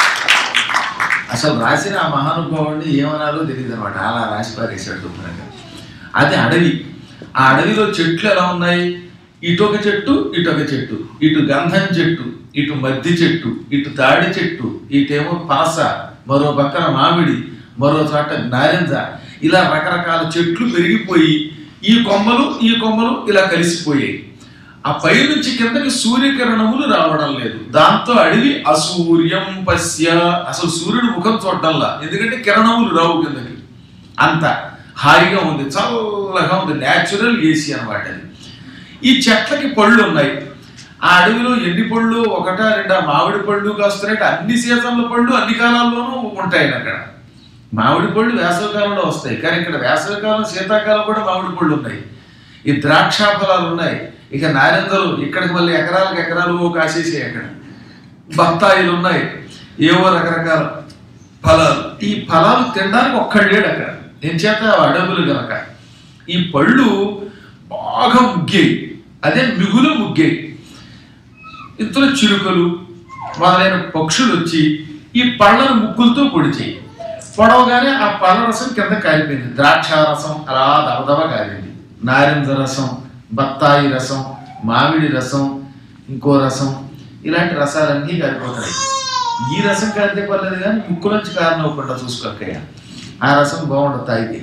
అసలు రాసిన ఆ మహానుభావుడిని ఏమనాలో తెలియదు అనమాట అలా రాసి పారేశాడు దుఃఖంగా అది అడవి ఆ అడవిలో చెట్లు ఎలా ఉన్నాయి ఇటొక చెట్టు ఇటొక చెట్టు ఇటు గంధం చెట్టు ఇటు మద్ది చెట్టు ఇటు తాడి చెట్టు ఇటేమో పనస మరో పక్కన మామిడి మరో చోట నారింజ ఇలా రకరకాల చెట్లు పెరిగిపోయి ఈ కొమ్మలు ఈ కొమ్మలు ఇలా కలిసిపోయాయి ఆ పై నుంచి కిందకి సూర్యకిరణములు రావడం లేదు దాంతో అడవి అసూర్యం పశ్య అసలు సూర్యుడు ముఖం చూడడంలా ఎందుకంటే కిరణములు రావు కిందకి అంత హాయిగా ఉంది చల్లగా ఉంది న్యాచురల్ ఏసీ అన్నమాట అది ఈ చెట్లకి పళ్ళు ఉన్నాయి ఆ అడవిలో ఎన్ని పళ్ళు ఒకటా రెండా మామిడి పళ్ళు కాస్తున్నాయి అన్ని సీజన్ల పళ్ళు అన్ని కాలాల్లోనూ ఉంటాయి అక్కడ మామిడి పళ్ళు వేసవికాలంలో వస్తాయి కానీ ఇక్కడ వేసవికాలం శీతాకాలం కూడా మామిడి పళ్ళు ఉన్నాయి ఈ ద్రాక్ష ఫలాలు ఉన్నాయి ఇక నారింజలు ఇక్కడికి మళ్ళీ ఎకరాలకు ఎకరాలు కాసేసి అక్కడ బత్తాయిలు ఉన్నాయి ఏవో రకరకాల ఫలాలు ఈ ఫలాలు తినడానికి ఒక్కడు లేడు అక్కడ నేను చేత అడవులు గనక ఈ పళ్ళు బాగా ముగ్గాయి అదే మిగులు ముగ్గాయి ఇంతలో చిలుకలు మొదలైన పక్షులు వచ్చి ఈ పళ్ళను ముక్కులతో పొడిచాయి పొడవగానే ఆ పళ్ళ రసం కింద కాలిపోయింది ద్రాక్ష రసం అలా దబదబ కాలింది నారింజ రసం బత్తాయి రసం మామిడి రసం ఇంకో రసం ఇలాంటి రసాలన్నీ కాలిపోతాయి ఈ రసం కాలితే పర్లేదు కానీ ముక్కులోంచి కారణం అవ్వకుండా చూసుకోకయ్య ఆ రసం బాగుండదు తాగితే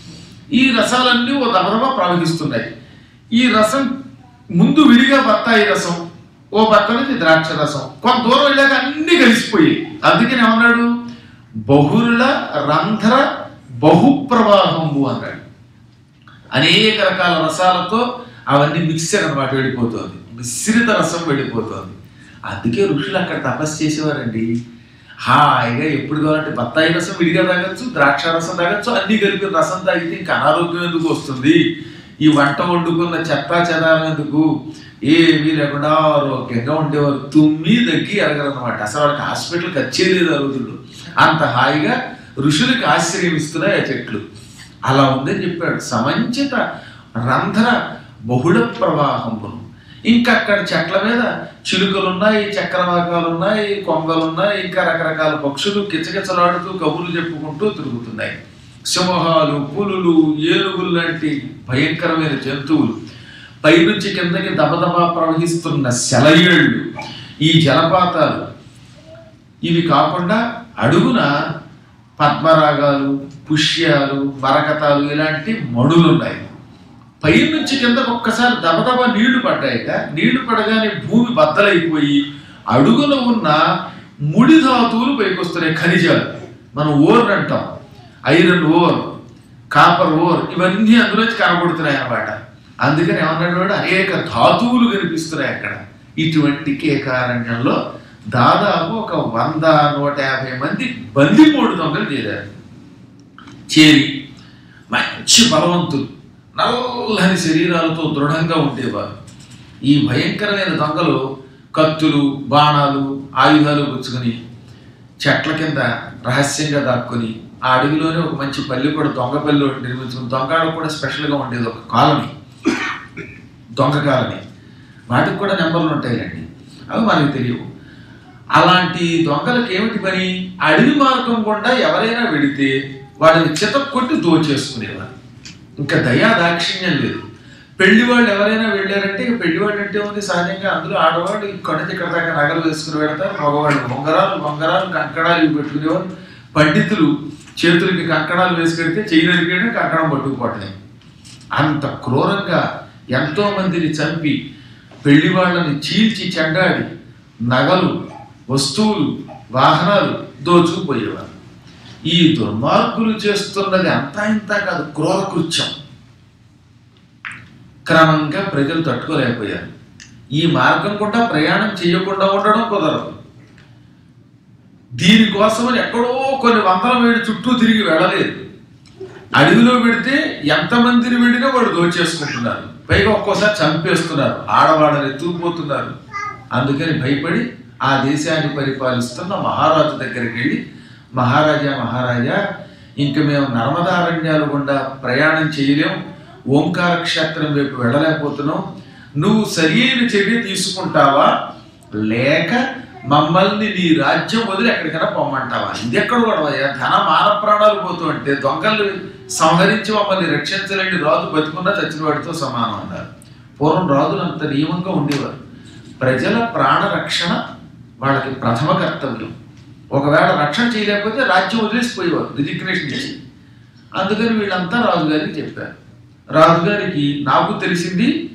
ఈ రసాలన్నీ ఓ దబదబా ప్రవహిస్తున్నాయి ఈ రసం ముందు విడిగా బత్తాయి రసం ఓ పక్క నుంచి ద్రాక్ష రసం కొంత దూరం వెళ్ళాక అన్ని కలిసిపోయి అందుకని ఏమన్నాడు బహుళ రంధ్ర బహుప్రవాహము అన్నాడు అనేక రకాల రసాలతో అవన్నీ మిక్సర్ అన్నమాట వెళ్ళిపోతుంది మిశ్రిత రసం వెళ్ళిపోతుంది అందుకే ఋషులు అక్కడ తపస్సు చేసేవారండి హాయిగా ఎప్పుడు కావాలంటే బత్తాయి రసం విడిగా తాగొచ్చు ద్రాక్ష రసం తాగొచ్చు అన్ని కలిపి రసం తాగితే ఇంకా అనారోగ్యం ఎందుకు వస్తుంది ఈ వంట వండుకున్న చెత్త చెదారం ఎందుకు ఏమీ లేకుండా ఆరోగ్యంగా ఉండేవారు తుమ్మి దగ్గి ఎరగరన్నమాట అసలు వాళ్ళకి హాస్పిటల్కి వచ్చే లేదు ఆ రోజుల్లో అంత హాయిగా ఋషులకి ఆశ్రయం ఇస్తున్నాయి ఆ చెట్లు అలా ఉందని చెప్పాడు సమంచిత రంధ్ర బహుళ ప్రవాహమును ఇంకా అక్కడ చెట్ల మీద చిలుకలు ఉన్నాయి చక్రవాకాలు ఉన్నాయి కొంగలు ఉన్నాయి ఇంకా రకరకాల పక్షులు కిచకిచలాడుతూ కబుర్లు చెప్పుకుంటూ తిరుగుతున్నాయి సింహాలు పులులు ఏనుగులు లాంటి భయంకరమైన జంతువులు పైనుంచి కిందకి దబదబా ప్రవహిస్తున్న సెలయేళ్ళు ఈ జలపాతాలు ఇవి కాకుండా అడుగున పద్మరాగాలు పుష్యాలు మరకతాలు ఇలాంటి మడులు ఉన్నాయి పైనుంచి కింద ఒక్కసారి దబదబా నీళ్లు పడ్డాయట నీళ్లు పడగానే భూమి బద్దలైపోయి అడుగున ఉన్న ముడి ధాతువులు పైకొస్తున్నాయి ఖనిజాలు మనం ఓర్ అంటాం ఐరన్ ఓర్ కాపర్ ఓర్ ఇవన్నీ అందులోంచి కనబడుతున్నాయి అన్నమాట అందుకని ఏమన్నాడు వాడు అనేక ధాతువులు కనిపిస్తున్నాయి అక్కడ ఇటువంటి కేకారణ్యంలో దాదాపు ఒక వంద నూట యాభై మంది బందిపోడు దొంగలు చేరారు చేరి మంచి బలవంతులు నల్లని శరీరాలతో దృఢంగా ఉండేవారు ఈ భయంకరమైన దొంగలు కత్తులు బాణాలు ఆయుధాలు పుచ్చుకొని చెట్ల కింద రహస్యంగా దాక్కుని ఆ అడవిలోనే ఒక మంచి పల్లి కూడా దొంగ పల్లి ఒకటి నిర్మించుకుని దొంగలు కూడా స్పెషల్గా ఉండేది ఒక కాలనీ దొంగ కాలనీ వాటికి కూడా నెంబర్లు ఉంటాయిలండి అవి మనకు తెలియవు అలాంటి దొంగలకు ఏమిటి పని అడవి మార్గం గుండా ఎవరైనా వెడితే వాళ్ళని చిత కొట్టి దోచేసుకునేవారు ఇంకా దయా దాక్షిణ్యం లేదు పెళ్లి వాళ్ళు ఎవరైనా వెళ్ళారంటే ఇక పెళ్లి వాళ్ళు అంటే ఉంది సహజంగా అందులో ఆడవాళ్ళు ఇక్కడ నుంచి ఇక్కడ దాకా నగలు వేసుకుని వెళ్తారు మగవాళ్ళు బొంగరాలు బొంగరాలు కంకణాలు ఇవి పెట్టుకునేవారు పండితులు చేతులకి కంకణాలు వేసుకెడితే చెయ్యి నరికేయడం కంకణం పట్టుకుపోవటమే అంత క్రూరంగా ఎంతో మందిని చంపి పెళ్లి వాళ్ళని చీల్చి చెండాడి నగలు వస్తువులు వాహనాలు దోచుకుపోయేవారు ఈ దుర్మార్గులు చేస్తున్నది అంతా ఇంత కాదు క్రూర కృత్యం క్రమంగా ప్రజలు తట్టుకోలేకపోయారు ఈ మార్గం కూడా ప్రయాణం చేయకుండా ఉండడం కుదరదు దీనికోసమని ఎక్కడో కొన్ని వందల వేడి చుట్టూ తిరిగి వెళ్ళలేదు అడవిలో పెడితే ఎంతమందిని వెళ్ళినా వాడు దోచేసుకుంటున్నారు పైగా ఒక్కోసారి చంపేస్తున్నారు ఆడవాళ్ళని ఎత్తుకుపోతున్నారు అందుకని భయపడి ఆ దేశాన్ని పరిపాలిస్తున్న మహారాజు దగ్గరికి వెళ్ళి మహారాజా మహారాజా ఇంక మేము నర్మదారణ్యాలు గుండా ప్రయాణం చేయలేం ఓంకార క్షేత్రం వైపు వెళ్ళలేకపోతున్నాం నువ్వు సరియైన చర్య తీసుకుంటావా లేక మమ్మల్ని నీ రాజ్యం వదిలి ఎక్కడికైనా పొమ్మంటావా ఇది ఎక్కడ కూడా ధన మాన ప్రాణాలు పోతూ అంటే దొంగలు సంహరించి మమ్మల్ని రక్షించలేని రాజు బతుకున్నా చచ్చిన వాడితో సమానం అన్నారు పూర్వం రాజులు అంత నియమంగా ఉండేవారు ప్రజల ప్రాణ రక్షణ వాళ్ళకి ప్రథమ కర్తవ్యం ఒకవేళ రక్షణ చేయలేకపోతే రాజ్యం వదిలేసిపోయేవారు రిజిగ్నేషన్ చేసి అందుకని వీళ్ళంతా రాజుగారికి చెప్పారు రాజుగారికి నాకు తెలిసింది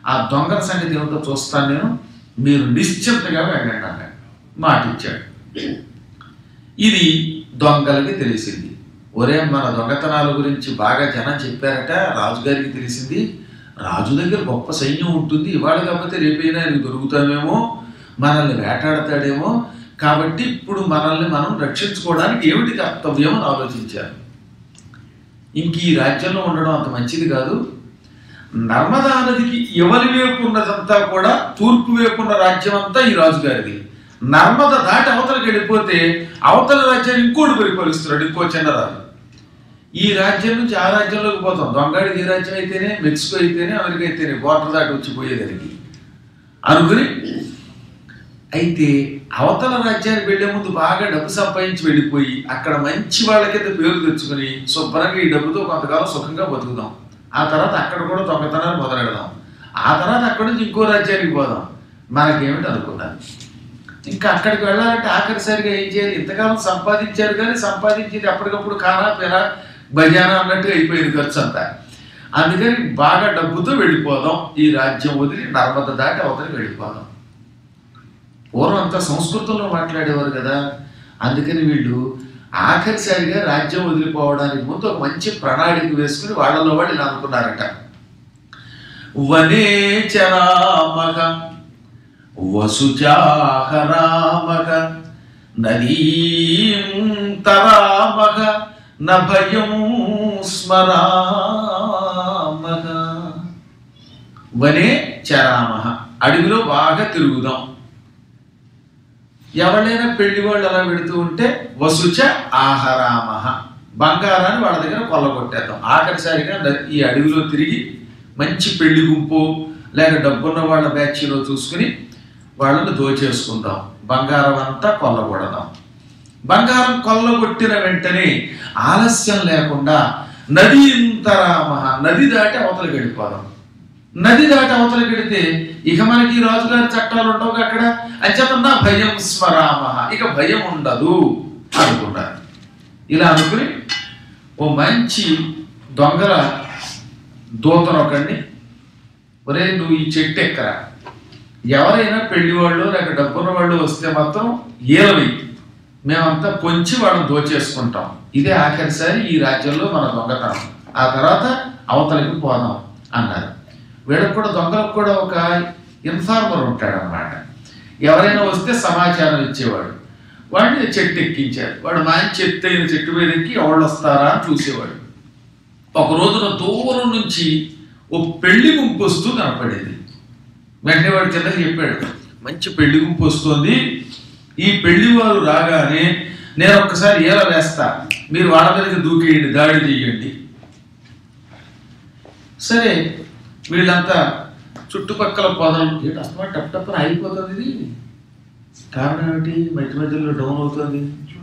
ఆ దొంగల సంగతి ఏమిటో చూస్తాను నేను మీరు నిశ్చింతగా వెళ్ళండి అన్నాడు మాట ఇచ్చాడు ఇది దొంగలకి తెలిసింది ఒరే మన దొంగతనాల గురించి బాగా జనం చెప్పారట రాజుగారికి తెలిసింది రాజు దగ్గర గొప్ప సైన్యం ఉంటుంది ఇవాళ కాకపోతే రేపైనా ఆయనకు దొరుకుతామేమో మనల్ని వేటాడతాడేమో కాబట్టి ఇప్పుడు మనల్ని మనం రక్షించుకోవడానికి ఏమిటి కర్తవ్యం అని ఆలోచించారు ఇంక ఈ రాజ్యంలో ఉండడం అంత మంచిది కాదు నర్మదా నదికి ఎవరి వైపు ఉన్నదంతా కూడా తూర్పు వైపు ఉన్న రాజ్యం అంతా ఈ రాజుగారిది నర్మద దాటి అవతలకి వెళ్ళిపోతే అవతల రాజ్యాన్ని ఇంకోటి పరిపాలిస్తున్నాడు ఇంకో చిన్న రాజు ఈ రాజ్యం నుంచి ఆ రాజ్యంలోకి పోతాం దొంగాడికి ఈ రాజ్యం అయితేనే మెక్సికో అయితేనే అమెరికా అయితేనే బోర్డర్ దాటి వచ్చి పోయేదానికి అనుకుని అయితే అవతల రాజ్యానికి వెళ్లే ముందు బాగా డబ్బు సంపాదించి వెళ్ళిపోయి అక్కడ మంచి వాళ్ళ కింద పేరు తెచ్చుకుని శుభ్రంగా ఈ డబ్బుతో కొంతకాలం సుఖంగా బతుకుదాం ఆ తర్వాత అక్కడ కూడా దొంగతనాలు మొదలెడదాం ఆ తర్వాత అక్కడి నుంచి ఇంకో రాజ్యానికి పోదాం మనకేమిటి అనుకున్నాను ఇంకా అక్కడికి వెళ్ళాలంటే ఆఖరిసరిగా ఏం చేయాలి ఇంతకాలం సంపాదించారు కానీ సంపాదించేది అప్పటికప్పుడు కానా పెరా భజానా అన్నట్టుగా అయిపోయింది ఖర్చు అంతా అందుకని బాగా డబ్బుతో వెళ్ళిపోదాం ఈ రాజ్యం వదిలి నర్మద దాటి అవతలికి వెళ్ళిపోదాం పూర్వం అంతా సంస్కృతంలో మాట్లాడేవారు కదా అందుకని వీళ్ళు ఆఖరిసారిగా రాజ్యం వదిలిపోవడానికి ముందు ఒక మంచి ప్రణాళిక వేసుకుని వాళ్ళలో వాళ్ళు ఇలా అనుకున్నారట వనే చరామగ వసుచాహరామగ నదీం తరామగ నభయం స్మరామగ వనే చరామహ అడవిలో బాగా తిరుగుదాం ఎవరైనా పెళ్లి వాళ్ళు అలా పెడుతూ ఉంటే వసుచ ఆహరామహ బంగారాన్ని వాళ్ళ దగ్గర కొల్లగొట్టేద్దాం ఆఖరిసారిగా న- ఈ అడవిలో తిరిగి మంచి పెళ్లి గుంపు లేక డబ్బున్న వాళ్ళ బ్యాచ్లో చూసుకుని వాళ్ళని దోచేసుకుందాం బంగారం అంతా కొల్లగొడదాం బంగారం కొల్లగొట్టిన వెంటనే ఆలస్యం లేకుండా నది ఇంతరామహ నది దాటి అవతలకి వెళ్ళిపోదాం నది దాటి అవతలకి వెళితే ఇక మనకి ఈ రాజుగారి చట్టాలు ఉండవు అక్కడ అంచేతన్నా భయం స్మరామ ఇక భయం ఉండదు అనుకున్నారు ఇలా అనుకుని ఓ మంచి దొంగల దూతను ఒకడిని ఒరే నువ్వు ఈ చెట్టు ఎక్కరా ఎవరైనా పెళ్లి వాళ్ళు లేక డబ్బున్న వాళ్ళు వస్తే మాత్రం ఏలవి మేమంతా పొంచి వాళ్ళని దోచేసుకుంటాం ఇదే ఆఖరిసారి ఈ రాజ్యంలో మన దొంగతనం ఆ తర్వాత అవతలికి పోదాం అన్నారు వీళ్ళకి కూడా దొంగలకు కూడా ఒక ఇన్ఫార్మర్ ఉంటాడు అనమాట ఎవరైనా వస్తే సమాచారం ఇచ్చేవాడు వాడిని చెట్టు ఎక్కించారు వాడు మంచి ఎత్తైన చెట్టు మీద ఎక్కి ఎవరు వస్తారా అని చూసేవాడు ఒక రోజున దూరం నుంచి ఓ పెళ్లి గుంపు వస్తూ కనపడేది వెంటనే వాడు కిందకి చెప్పాడు మంచి పెళ్లి గుంపు వస్తుంది ఈ పెళ్లి వారు రాగానే నేను ఒక్కసారి ఏల వేస్తా మీరు వాళ్ళ మీదకి దూకేయండి దాడి చేయండి సరే వీళ్ళంతా చుట్టుపక్కల పొదలు ఏంటి అసలు టప్ టప్పని అయిపోతుంది ఇది కారణం ఏమిటి మధ్య మధ్యలో డౌన్ అవుతుంది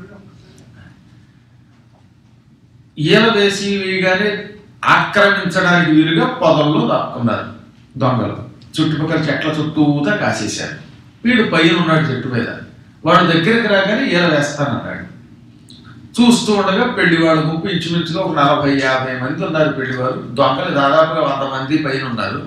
ఈల వేసి వేయగానే ఆక్రమించడానికి వీలుగా పొదల్లో దాక్కున్నారు దొంగలు చుట్టుపక్కల చెట్ల చుట్టూతా కాసేశారు వీడు పైన ఉన్నాడు చెట్టు మీద వాడు దగ్గరికి రాగానే ఈల వేస్తానన్నాడు చూస్తూ ఉండగా పెళ్లివాడు గుంపు ఇంచుమించుగా ఒక నలభై యాభై మంది ఉన్నారు పెళ్లివారు దొంగలు దాదాపుగా వంద మంది పైన ఉన్నారు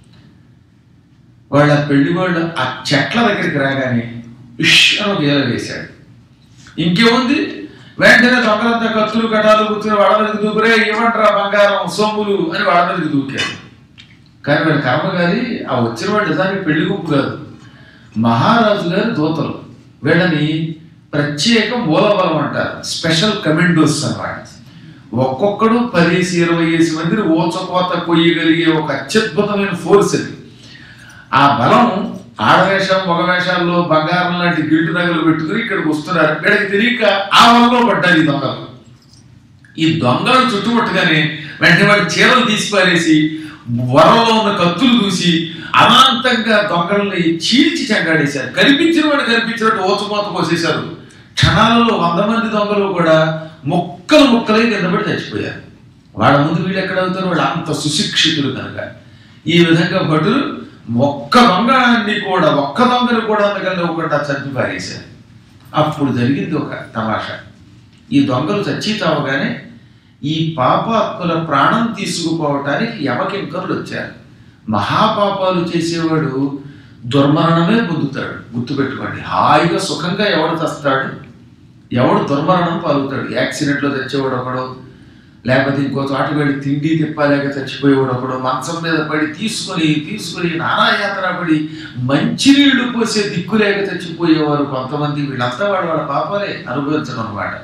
వాళ్ళ పెళ్లివాళ్ళు ఆ చెట్ల దగ్గరికి రాగానే ఇష్ అని ఒక ఈల వేశాడు ఇంకేముంది వెంటనే దొంగలంతా కత్తులు కటాలు కూర్చుని వాళ్ళ మీదకి దూకురే ఇవ్వండిరా బంగారం సొమ్ములు అని వాళ్ళ మీదకి దూకారు కానీ వీళ్ళ కర్మ గారి ఆ వచ్చిన వాడు నిజానికి పెళ్లి గుంపు కాదు మహారాజు గారి దూతలు వీళ్ళని ప్రత్యేక మూలబలం అంటారు స్పెషల్ కమెండోస్ అన్నమాట ఒక్కొక్కడు పదేసి ఇరవై వేసి మందిని ఓచకోత కొయ్యగలిగే ఒక అత్యద్భుతమైన ఫోర్స్ అది ఆ బలం ఆడవేషం మగవేషాల్లో బంగారం లాంటి గిల్టు నగలు పెట్టుకుని ఇక్కడికి వస్తున్నారు ఇక్కడికి తెలియక ఆ వలలో పడ్డారు ఈ దొంగలు ఈ దొంగలు చుట్టుముట్టగానే వెంటనే వాడి చీరలు తీసి పారేసి వరలో ఉన్న కత్తులు చూసి అమాంతంగా దొంగల్ని చీల్చి చెంగాడేశారు కనిపించిన వాడు కనిపించినట్టు ఓచమోత పోసేశారు క్షణాలలో వంద మంది దొంగలు కూడా ముక్కలు ముక్కలై కింద పడి చచ్చిపోయారు వాళ్ళ ముందు వీళ్ళు ఎక్కడ అవుతారు వాళ్ళు అంత సుశిక్షితులు కనుక ఈ విధంగా భటులు ఒక్క దొంగని కూడా ఒక్క దొంగని కూడా అందుకని ఒకటి చంపి పారేశారు అప్పుడు జరిగింది ఒక తమాషా ఈ దొంగలు చచ్చి తావగానే ఈ పాపాత్ముల ప్రాణం తీసుకుపోవటానికి యమకింకరులు వచ్చారు మహాపాపాలు చేసేవాడు దుర్మరణమే పొందుతాడు గుర్తుపెట్టుకోండి హాయిగా సుఖంగా ఎవడు చస్తాడు ఎవడు దుర్మరణం పాలుతాడు యాక్సిడెంట్లో తెచ్చేవాడు ఒకడు లేకపోతే ఇంకో చోట వెళ్ళి తిండి తిప్పలేక చచ్చిపోయేవాడు ఒకడు మంచం మీద పడి తీసుకుని తీసుకుని నానాయాత్ర పడి మంచినీళ్లు పోసే దిక్కు లేక చచ్చిపోయేవారు కొంతమంది వీళ్ళంతా వాడు వాళ్ళ పాపాలే అనుభవించడం అనమాట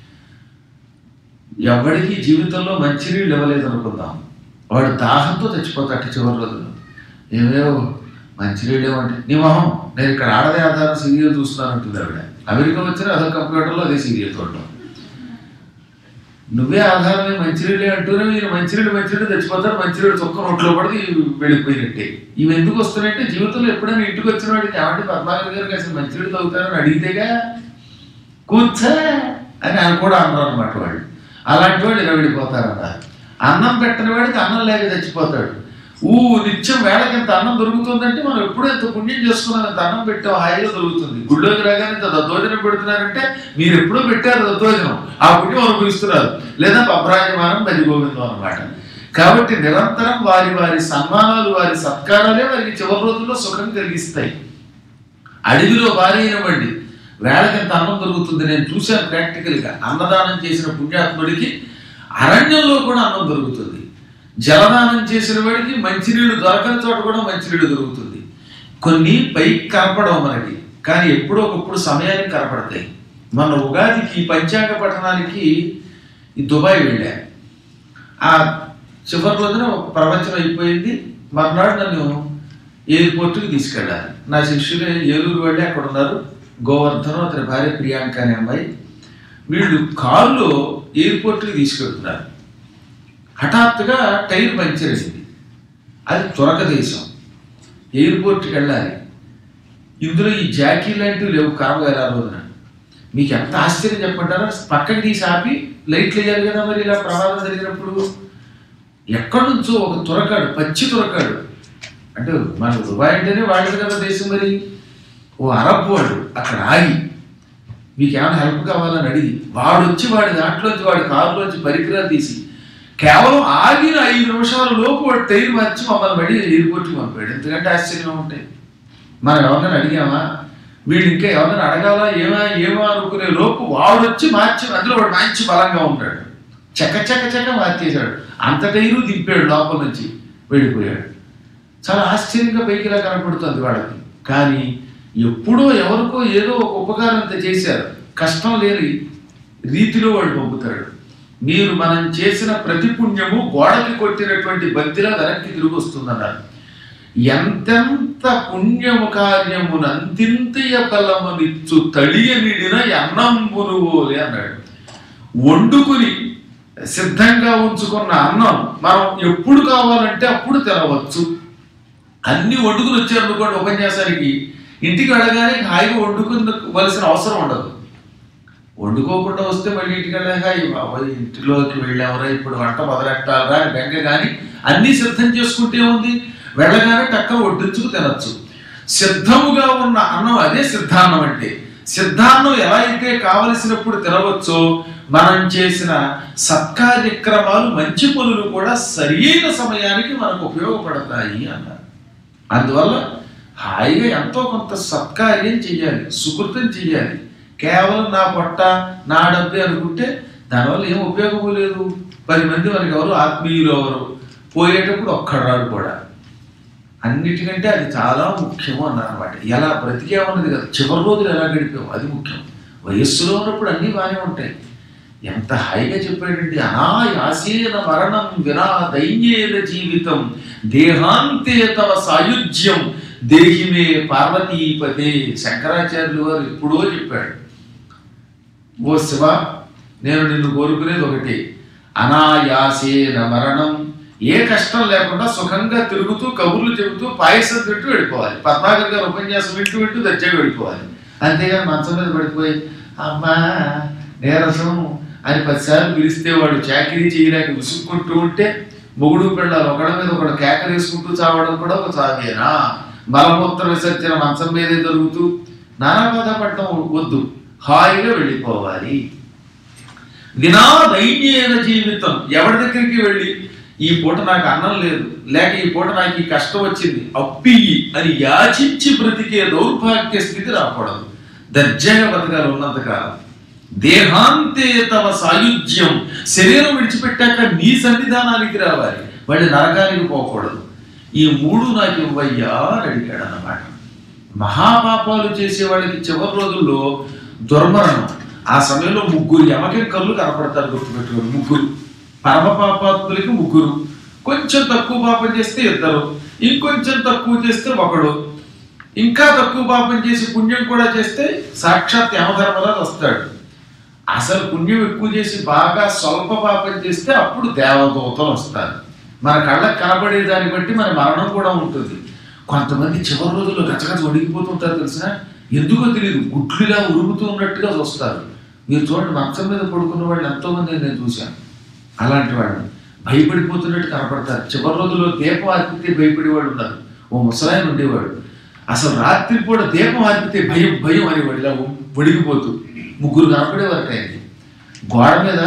ఎవడికి జీవితంలో మంచినీళ్ళు ఇవ్వలేదు అనుకుందాం వాడు దాహంతో చచ్చిపోతాడు చివరి రోజులు ఏమేవో మంచినీళ్ళు ఏమంటే నీ మొహం నేను ఇక్కడ ఆడదే ఆధారం సీరియల్ చూస్తున్నాను అంటుంది ఆవిడ అమెరికా వచ్చిన అదే కంప్యూటర్లో అదే సీరియల్ చూడటం నువ్వే ఆధారమే మంచినీళ్ళే అంటూనే మీరు మంచినీళ్ళు మంచినీళ్ళు తెచ్చిపోతారు మంచినీళ్ళు చొక్క నోట్లో పడి వెళ్ళిపోయినట్టే ఇవి ఎందుకు వస్తున్నాయంటే జీవితంలో ఎప్పుడైనా ఇంటికి వచ్చిన వాడికి ఏమంటే పద్మాగర్ గారికి అసలు మంచినీళ్ళు తాగుతారని అడిగితేగా కూర్చో అని ఆయన కూడా అన్నారు అనమాట వాళ్ళు అలాంటి వాడు ఇలా వెళ్ళిపోతారన్నారు అన్నం పెట్టని వాడికి అన్నం లేక చచ్చిపోతాడు ఊ నిత్యం వేళకి ఇంత అన్నం దొరుకుతుందంటే మనం ఎప్పుడూ ఎంత పుణ్యం చేసుకున్నాం ఇంత అన్నం పెట్టాం హాయిగా దొరుకుతుంది గుళ్ళోకి రాగానే ఇంత దద్దోజనం పెడుతున్నారంటే మీరు ఎప్పుడూ పెట్టారు దద్దోజనం ఆ పుణ్యం అనుభవిస్తున్నారు లేదా పబ్రాజమానం బలి గోవిందం అనమాట కాబట్టి నిరంతరం వారి వారి సన్మానాలు వారి సత్కారాలే వారికి చివరి రోజుల్లో సుఖం కలిగిస్తాయి అడవిలో భార్య అయినవ్వండి వేళకింత అన్నం దొరుకుతుంది నేను చూశాను ప్రాక్టికల్గా అన్నదానం చేసిన పుణ్యాత్ముడికి అరణ్యంలో కూడా అన్నం దొరుకుతుంది జలదానం చేసిన వాడికి మంచినీళ్ళు దొరకని చోట కూడా మంచినీళ్ళు దొరుకుతుంది కొన్ని పైకి కనపడవు మనకి కానీ ఎప్పుడో ఒకప్పుడు సమయానికి కనపడతాయి మన ఉగాదికి పంచాంగ పఠనానికి ఈ దుబాయ్ వెళ్ళా ఆ చివరి రోజున ఒక ప్రవచనం అయిపోయింది మర్నాడు నన్ను ఎయిర్పోర్ట్కి తీసుకెళ్ళాలి నా శిష్యులు ఏలూరు వెళ్ళి అక్కడ ఉన్నారు గోవర్ధనం అతని భార్య ప్రియాంక అనే అమ్మాయి వీళ్ళు కారులో ఎయిర్పోర్ట్కి తీసుకెళ్తున్నారు హఠాత్తుగా టైర్ పంచర్ అయింది అది త్వరక దేశం ఎయిర్పోర్ట్కి వెళ్ళాలి ఇందులో ఈ జాకీ లాంటివి లేవు కరవగారు ఆ రోజున మీకు ఎంత ఆశ్చర్యం చెప్పంటారో పక్కకి తీసి ఆపి లైట్లు వేయాలి కదా మరి ఇలా ప్రమాదం జరిగినప్పుడు ఎక్కడి నుంచో ఒక తురకాడు పచ్చి తురకాడు అంటే మన దుబాయ్ అంటేనే వాడిది కదా దేశం మరి ఓ అరబ్ వాడు అక్కడ ఆగి మీకు ఏమైనా హెల్ప్ కావాలని అడిగి వాడు వచ్చి వాడి దాంట్లోంచి వాడి కారులోంచి పరికరాలు తీసి కేవలం ఆగిన ఐదు నిమిషాల లోపు వాడు టైర్ మార్చి మమ్మల్ని మళ్ళీ ఎయిర్పోర్ట్కి పంపాడు ఎందుకంటే ఆశ్చర్యం ఉంటాయి మనం ఎవరినైనా అడిగామా వీడు ఇంకా ఎవరినైనా అడగాలా ఏమా ఏమో అనుకునే లోపు వాడు వచ్చి మార్చి అందులో వాడు మంచి బలంగా ఉంటాడు చెక్క చెక్క చెక్క మార్చేశాడు అంత టైరు దింపాడు లోపల నుంచి వెళ్ళిపోయాడు చాలా ఆశ్చర్యంగా పైకిలా కనపడుతుంది వాళ్ళకి కానీ ఎప్పుడో ఎవరికో ఏదో ఒక ఉపకారం అంత చేశారు కష్టం లేని రీతిలో వాడు పంపుతాడు మీరు మనం చేసిన ప్రతి పుణ్యము గోడకి కొట్టినటువంటి బంతిలా వెనక్కి తిరిగి వస్తుందన్నారు ఎంతెంత పుణ్యము కార్యమునంతింతయ బలమునిచ్చు తడియ నిడిన అన్నంబును ఓలే అన్నాడు వండుకుని సిద్ధంగా ఉంచుకున్న అన్నం మనం ఎప్పుడు కావాలంటే అప్పుడు తినవచ్చు అన్ని వండుకుని వచ్చారనుకోండి ఉపన్యాసానికి ఇంటికి వెళ్ళగానే హాయిగా వండుకునవలసిన అవసరం ఉండదు వండుకోకుండా వస్తే మళ్ళీ ఇంటికి వెళ్ళాక "అయ్య బాబోయ్ ఇంటిలోకి వెళ్ళామరా ఇప్పుడు వంట మొదలెట్టాలరా అని బెంగ కానీ అన్నీ సిద్ధం చేసుకుంటే ఉంది వెళ్ళగానే టక్క వడ్డించుకు తినచ్చు సిద్ధముగా ఉన్న అన్నం అదే సిద్ధాన్నం అంటే సిద్ధాన్నం ఎలా అయితే కావలసినప్పుడు తినవచ్చో మనం చేసిన సత్కార్యక్రమాలు మంచి పనులు కూడా సరియైన సమయానికి మనకు ఉపయోగపడతాయి అన్నారు అందువల్ల హాయిగా ఎంతో కొంత సత్కార్యం చెయ్యాలి సుకృతం చెయ్యాలి కేవలం నా పొట్ట నా డబ్బే అనుకుంటే దానివల్ల ఏం ఉపయోగం లేదు పది మంది మనకి ఎవరు ఆత్మీయులు ఎవరు పోయేటప్పుడు ఒక్కడాడు కూడా అన్నిటికంటే అది చాలా ముఖ్యము అన్నారు అనమాట ఎలా బ్రతికేమన్నది కదా చివరి రోజులు ఎలా గడిపాము అది ముఖ్యం వయస్సులో ఉన్నప్పుడు అన్నీ బాగానే ఉంటాయి ఎంత హాయిగా చెప్పాడండి అనాయాసేన మరణం వినా దైన్యేన జీవితం దేహాంతే తవ సాయుధ్యం దేహిమే పార్వతీపతే శంకరాచార్యులు వారు ఎప్పుడో చెప్పాడు ఓ శివ నేను నిన్ను కోరుకునేది ఒకటి అనాయాసేన మరణం ఏ కష్టం లేకుండా సుఖంగా తిరుగుతూ కబుర్లు చెబుతూ పాయసం తింటూ వెళ్ళిపోవాలి పద్మాకర్ గారు ఉపన్యాసం వింటూ వింటూ దచ్చాగా వెళ్ళిపోవాలి అంతేగాని మంచం మీద పడిపోయి అమ్మా నీరసం అని పదిసార్లు పిలిస్తే వాడు చాకరీ చేయలేక విసుక్కుంటూ ఉంటే మొగుడు పిల్లలు ఒకళ్ళ మీద ఒకడు కేకలేసుకుంటూ చావడం కూడా ఒక చావేనా మలమూత్ర విసర్జన మంచం మీదే జరుగుతూ నానా బాధపడటం వద్దు హాయిగా వెళ్ళిపోవాలి వినా దైన్యైన జీవితం ఎవరి దగ్గరికి వెళ్ళి ఈ పూట నాకు అన్నం లేదు లేక ఈ పూట నాకు ఈ కష్టం వచ్చింది అప్పియ్యి అని యాచించి బ్రతికే దౌర్భాగ్య స్థితి రాకూడదు దర్జాగా బతకాలి ఉన్నంతకాలం దేహాంతే తవ సాయుధ్యం శరీరం విడిచిపెట్టాక నీ సన్నిధానానికి రావాలి మళ్ళీ నరకానికి పోకూడదు ఈ మూడు నాకు ఇవ్వయ్యా అని అడిగాడు అన్నమాట మహాపాపాలు చేసే వాళ్ళకి చివరి రోజుల్లో దుర్మరణం ఆ సమయంలో ముగ్గురు యమకి కళ్ళు కనపడతారు గుర్తుపెట్టుకోండి ముగ్గురు పరమ పాపాత్ములకి ముగ్గురు కొంచెం తక్కువ పాపం చేస్తే ఇద్దరు ఇంకొంచెం తక్కువ చేస్తే ఒకడు ఇంకా తక్కువ పాపం చేసి పుణ్యం కూడా చేస్తే సాక్షాత్ యమధర్మరాజు వస్తాడు అసలు పుణ్యం ఎక్కువ చేసి బాగా స్వల్ప పాపం చేస్తే అప్పుడు దేవదూతలు వస్తారు మన కళ్ళకు కనబడే దాన్ని బట్టి మన మరణం కూడా ఉంటుంది కొంతమంది చివరి రోజుల్లో గచ్చగచ్చ వణికిపోతుంటారు తెలిసిన ఎందుకో తెలియదు గుడ్లులా ఉరుగుతూ ఉన్నట్టుగా చూస్తారు మీరు చూడండి మంచం మీద పడుకున్న వాళ్ళు ఎంతో మంది నేను చూశాను అలాంటి వాళ్ళు భయపడిపోతున్నట్టు కనపడతారు చివరి రోజుల్లో దీపం ఆర్పితే భయపడే వాళ్ళు ఉన్నారు ఓ ముసలాయన ఉండేవాడు అసలు రాత్రి పూట దీపం ఆర్పితే భయం భయం అనేవాడు ఇలా వణికిపోతూ ముగ్గురు కనపడేవారు ఆయనకి గోడ మీద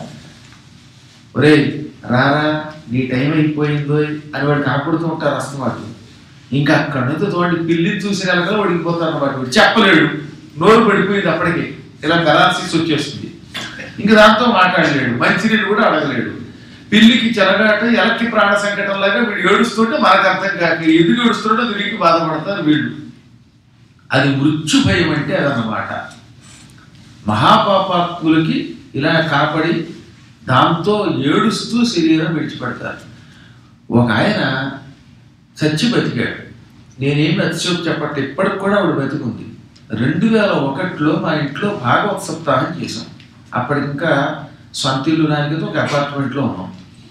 ఒరేయ్ రారా నీ టైం అయిపోయిందో అని వాడు కనపడుతూ ఉంటారు అస్తమాట ఇంకా అక్కడ నుంచి చూడండి పిల్లిని చూసి కనుక వడికిపోతారు అన్నమాట వాడు చెప్పలేడు నోరు పడిపోయింది అప్పటికే ఇలా పెరాలసిస్ వచ్చేస్తుంది ఇంకా దాంతో మాట్లాడలేడు మంచినీళ్ళు కూడా అడగలేడు పిల్లికి చెలగాట ఎలక్కి ప్రాణ సంకటం లాగా వీడు ఏడుస్తుంటే మనకు అర్థం కాక ఎందుకు ఏడుస్తుంటే వీడికి బాధపడతారు వీళ్ళు అది మృత్యు భయం అంటే అదన్నమాట మహాపాపాత్ములకి ఇలా కనపడి దాంతో ఏడుస్తూ శరీరం విడిచిపెడతారు ఒక ఆయన చచ్చి బతికాడు నేనేమి అతిశోక్ చెప్పట్లే ఇప్పటికి కూడా ఆవిడ బతికుంది రెండు వేల ఒకటిలో మా ఇంట్లో భాగవత సప్తాహం చేసాం అప్పటికింకా సొంత ఇల్లు నాయకుతో ఒక అపార్ట్మెంట్లో ఉన్నాం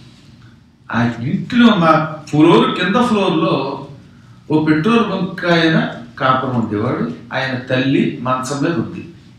ఆ ఇంట్లో మా ఫ్లోర్ కింద ఫ్లోర్లో ఓ పెట్రోల్ బంక్ ఆయన కాపురం ఉండేవాడు ఆయన తల్లి మంచం మీద ఉంది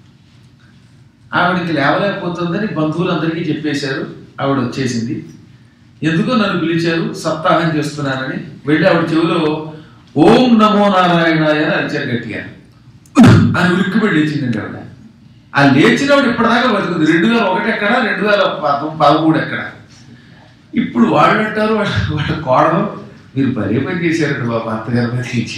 ఆవిడకి లేవలేకపోతుందని బంధువులందరికీ చెప్పేశారు ఆవిడ వచ్చేసింది ఎందుకో నన్ను పిలిచారు సప్తాహం చేస్తున్నానని వెళ్ళి ఆవిడ చెవిలో ఓం నమో నారాయణాయ అని అరిచారు గట్టిగా అని ఉలిక్కిపడి లేచిందండి ఆవిడ ఆ లేచినప్పుడు ఇప్పటిదాకా బతుకుంది రెండు వేల ఒకటి ఎక్కడ రెండు వేల పద- పదమూడు ఎక్కడ ఇప్పుడు వాళ్ళు అంటారు వాళ్ళ వాళ్ళ కోడలు మీరు పదే పని చేశారండి బాబు అత్తగారి బతికించి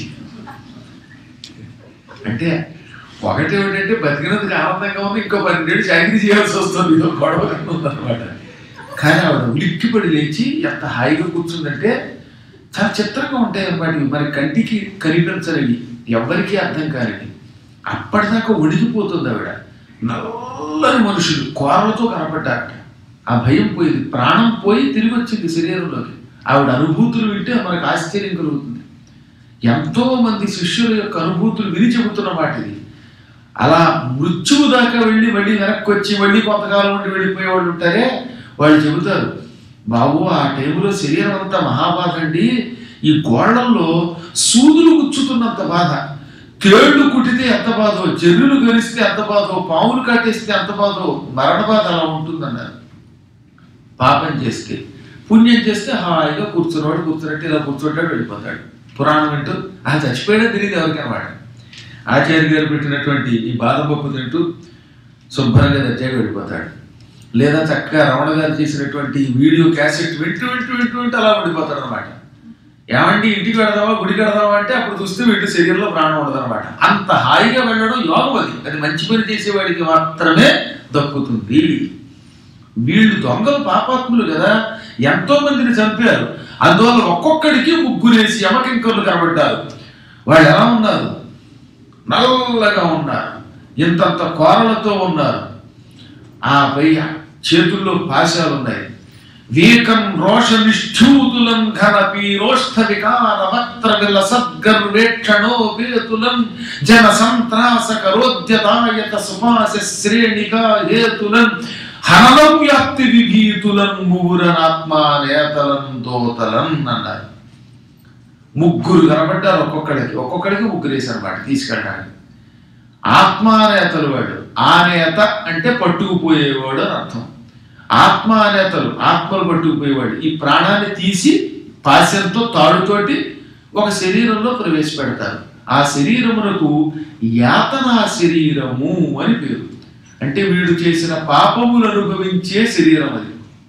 అంటే ఒకటి ఏమిటంటే బతికినందుకు ఆనందంగా ఉంది ఇంకో పన్నెండేళ్ళు చాకరీ చేయాల్సి వస్తుంది ఇదో గొడవ ఉందన్నమాట కానీ ఆవిడ ఉలిక్కిపడి లేచి ఎంత హాయిగా కూర్చుందంటే చాలా చిత్రంగా ఉంటాయి అన్నమాట ఇవి మరి కంటికి కనిపించనివి ఎవరికీ అర్థం కానివి అప్పటిదాకా ఉడికిపోతుంది ఆవిడ నల్లని మనుషులు కోరలతో కనపడ్డారట ఆ భయం పోయింది ప్రాణం పోయి తిరిగి వచ్చింది శరీరంలోకి ఆవిడ అనుభూతులు వింటే మనకు ఆశ్చర్యం కలుగుతుంది ఎంతో మంది శిష్యుల యొక్క అనుభూతులు విని చెబుతున్న వాటిది అలా మృత్యువు దాకా వెళ్ళి మళ్ళీ వెనక్కి వచ్చి మళ్ళీ కొంతకాలం ఉండి వెళ్ళిపోయే వాళ్ళు ఉంటారే వాళ్ళు చెబుతారు బాబు ఆ టైంలో శరీరం అంతా మహాబాధ అండి ఈ గోడల్లో సూదులు గుచ్చుతున్నంత బాధ తేళ్లు కుట్టితే ఎంత బాధో జర్రులు గరిస్తే ఎంత బాధో పాములు కాటేస్తే ఎంత బాధో మరణ బాధ అలా ఉంటుందన్నారు పాపం చేస్తే పుణ్యం చేస్తే హాయిగా కూర్చున్నవాడు కూర్చున్నట్టు ఇలా కూర్చుంటాడు వెళ్ళిపోతాడు పురాణం వింటూ ఆ చచ్చిపోయాడో తెలియదు ఎవరికనమాట ఆచార్య గారు పెట్టినటువంటి ఈ బాదం పప్పు తింటూ శుభ్రంగా దర్జాగా వెళ్ళిపోతాడు లేదా చక్కగా రమణ గారు చేసినటువంటి ఈ వీడియో క్యాసెట్ వింటూ వింటూ వింటూ వింటూ అలా ఉండిపోతాడు అనమాట ఏమండి ఇంటికి వెళదామా గుడికి వెళదామా అంటే అప్పుడు చూస్తే వీటి శరీరంలో ప్రాణం ఉండదు అనమాట అంత హాయిగా వెళ్ళడం యోగం అది అది మంచి పని చేసేవాడికి మాత్రమే దక్కుతుంది వీళ్ళు దొంగలు పాపాత్ములు కదా ఎంతో మందిని చంపారు అందువల్ల ఒక్కొక్కడికి ముగ్గురేసి యమకింకర్లు కనబడ్డారు వాళ్ళు ఎలా ఉన్నారు నల్లగా ఉన్నారు ఇంతంత కోరలతో ఉన్నారు ఆ పై చేతుల్లో పాశాలు ఉన్నాయి వీకం రోష నిష్ఠూతులం ఘన పీరోష్ఠ వికార వక్త్ర విల సద్గర్వేక్షణో వేతులం జన సంత్రాస కరోద్యతాయత సుమాస శ్రేణిగా హేతులం హనలం వ్యాప్తి విభీతులం ముగురనాత్మా నేతలం దోతలం అన్నారు ముగ్గురు కనబడ్డారు ఒక్కొక్కడికి ఒక్కొక్కడికి ముగ్గురు వేశారు వాటి తీసుకెళ్ళడానికి ఆత్మానేతలు వాడు ఆనేత అంటే పట్టుకుపోయేవాడు అని అర్థం ఆత్మానేతలు ఆత్మలు పట్టుకుపోయేవాడు ఈ ప్రాణాన్ని తీసి పాశ్యంతో తాడుతోటి ఒక శరీరంలో ప్రవేశపెడతారు ఆ శరీరమునకు యాతనా శరీరము అని పేరు అంటే వీడు చేసిన పాపములు అనుభవించే శరీరం అది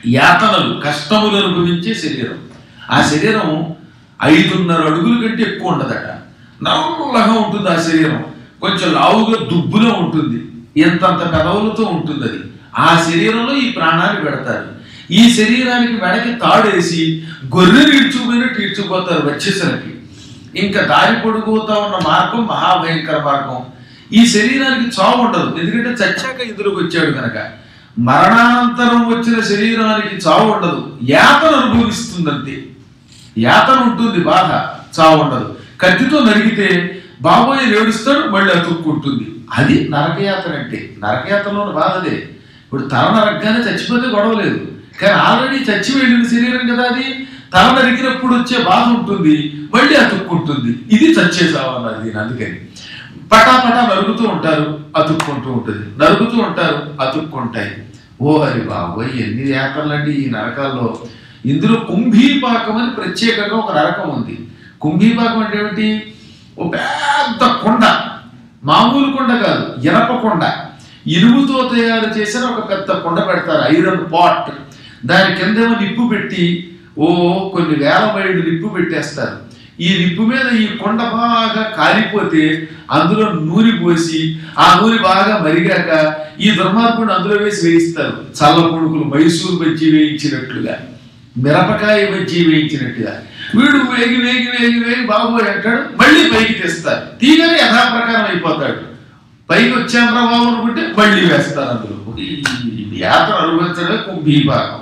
యాతనలు కష్టములు అనుభవించే శరీరం ఆ శరీరం ఐదున్నర అడుగుల కంటే ఎక్కువ ఉండదట నల్లగా ఉంటుంది ఆ శరీరం కొంచెం లావుగా దుబ్బులో ఉంటుంది ఎంతంత పెదవులతో ఉంటుంది అది ఆ శరీరంలో ఈ ప్రాణాన్ని పెడతారు ఈ శరీరానికి వెనక్కి తాడేసి గొర్రెలు ఈడ్చుకుపోయినట్టు ఈడ్చుకుపోతారు వచ్చేసరికి ఇంకా దారి పొడుగుతా ఉన్న మార్గం మహాభయంకర మార్గం ఈ శరీరానికి చావు ఉండదు ఎందుకంటే చచ్చాక ఇందులోకి వచ్చాడు కనుక మరణానంతరం వచ్చిన శరీరానికి చావు ఉండదు యాతన అనుభవిస్తుందంతే యాతన ఉంటుంది బాధ చావు ఉండదు కత్తితో నరిగితే బాబోయే ఏడుస్తాడు మళ్ళీ అతుక్కుంటుంది అది నరకయాతన అంటే నరకయాతనలో ఉన్న బాధ అదే ఇప్పుడు తల నరకగానే చచ్చిపోతే గొడవ లేదు కానీ ఆల్రెడీ చచ్చి వెళ్ళిన శరీరం కదా అది తల నరికినప్పుడు వచ్చే బాధ ఉంటుంది మళ్ళీ అతుక్కుంటుంది ఇది చచ్చే చావన్నారు దీని అందుకని పటాపటా నరుగుతూ ఉంటారు అతుక్కుంటూ ఉంటుంది నరుగుతూ ఉంటారు అతుక్కుంటాయి ఓ హరి బాబోయ్ ఎన్ని యాతనలండి ఈ నరకాల్లో ఇందులో కుంభీపాకం అని ప్రత్యేకంగా ఒక నరకం ఉంది కుంభీపాకం అంటే ఏమిటి ఓ పెద్ద కొండ మామూలు కొండ కాదు ఎనప కొండ ఇనుముతో తయారు చేసిన ఒక పెద్ద కొండ పెడతారు ఐరన్ పాట్ దాని కిందేమో నిప్పు పెట్టి ఓ కొన్ని వేల మైళ్ళు నిప్పు పెట్టేస్తారు ఈ నిప్పు మీద ఈ కొండ బాగా కాలిపోతే అందులో నూనె పోసి ఆ నూనె బాగా మరిగాక ఈ దుర్మార్గుడు అందులో వేసి వేయిస్తారు చల్ల కొడుకులు మైసూరు బజ్జీ వేయించినట్లుగా మిరపకాయ బజ్జీ వేయించినట్టుగా వీడు వేగి వేగి వేగి వేగి బాబోయ్ అంటాడు మళ్ళీ పైకి తెస్తారు తీగని యథాప్రకారం అయిపోతాడు పైకి వచ్చామరా బాబు అనుకుంటే మళ్ళీ వేస్తారు అందులో ఈ యాత్ర అనుభవించడమే కుంభీభాగం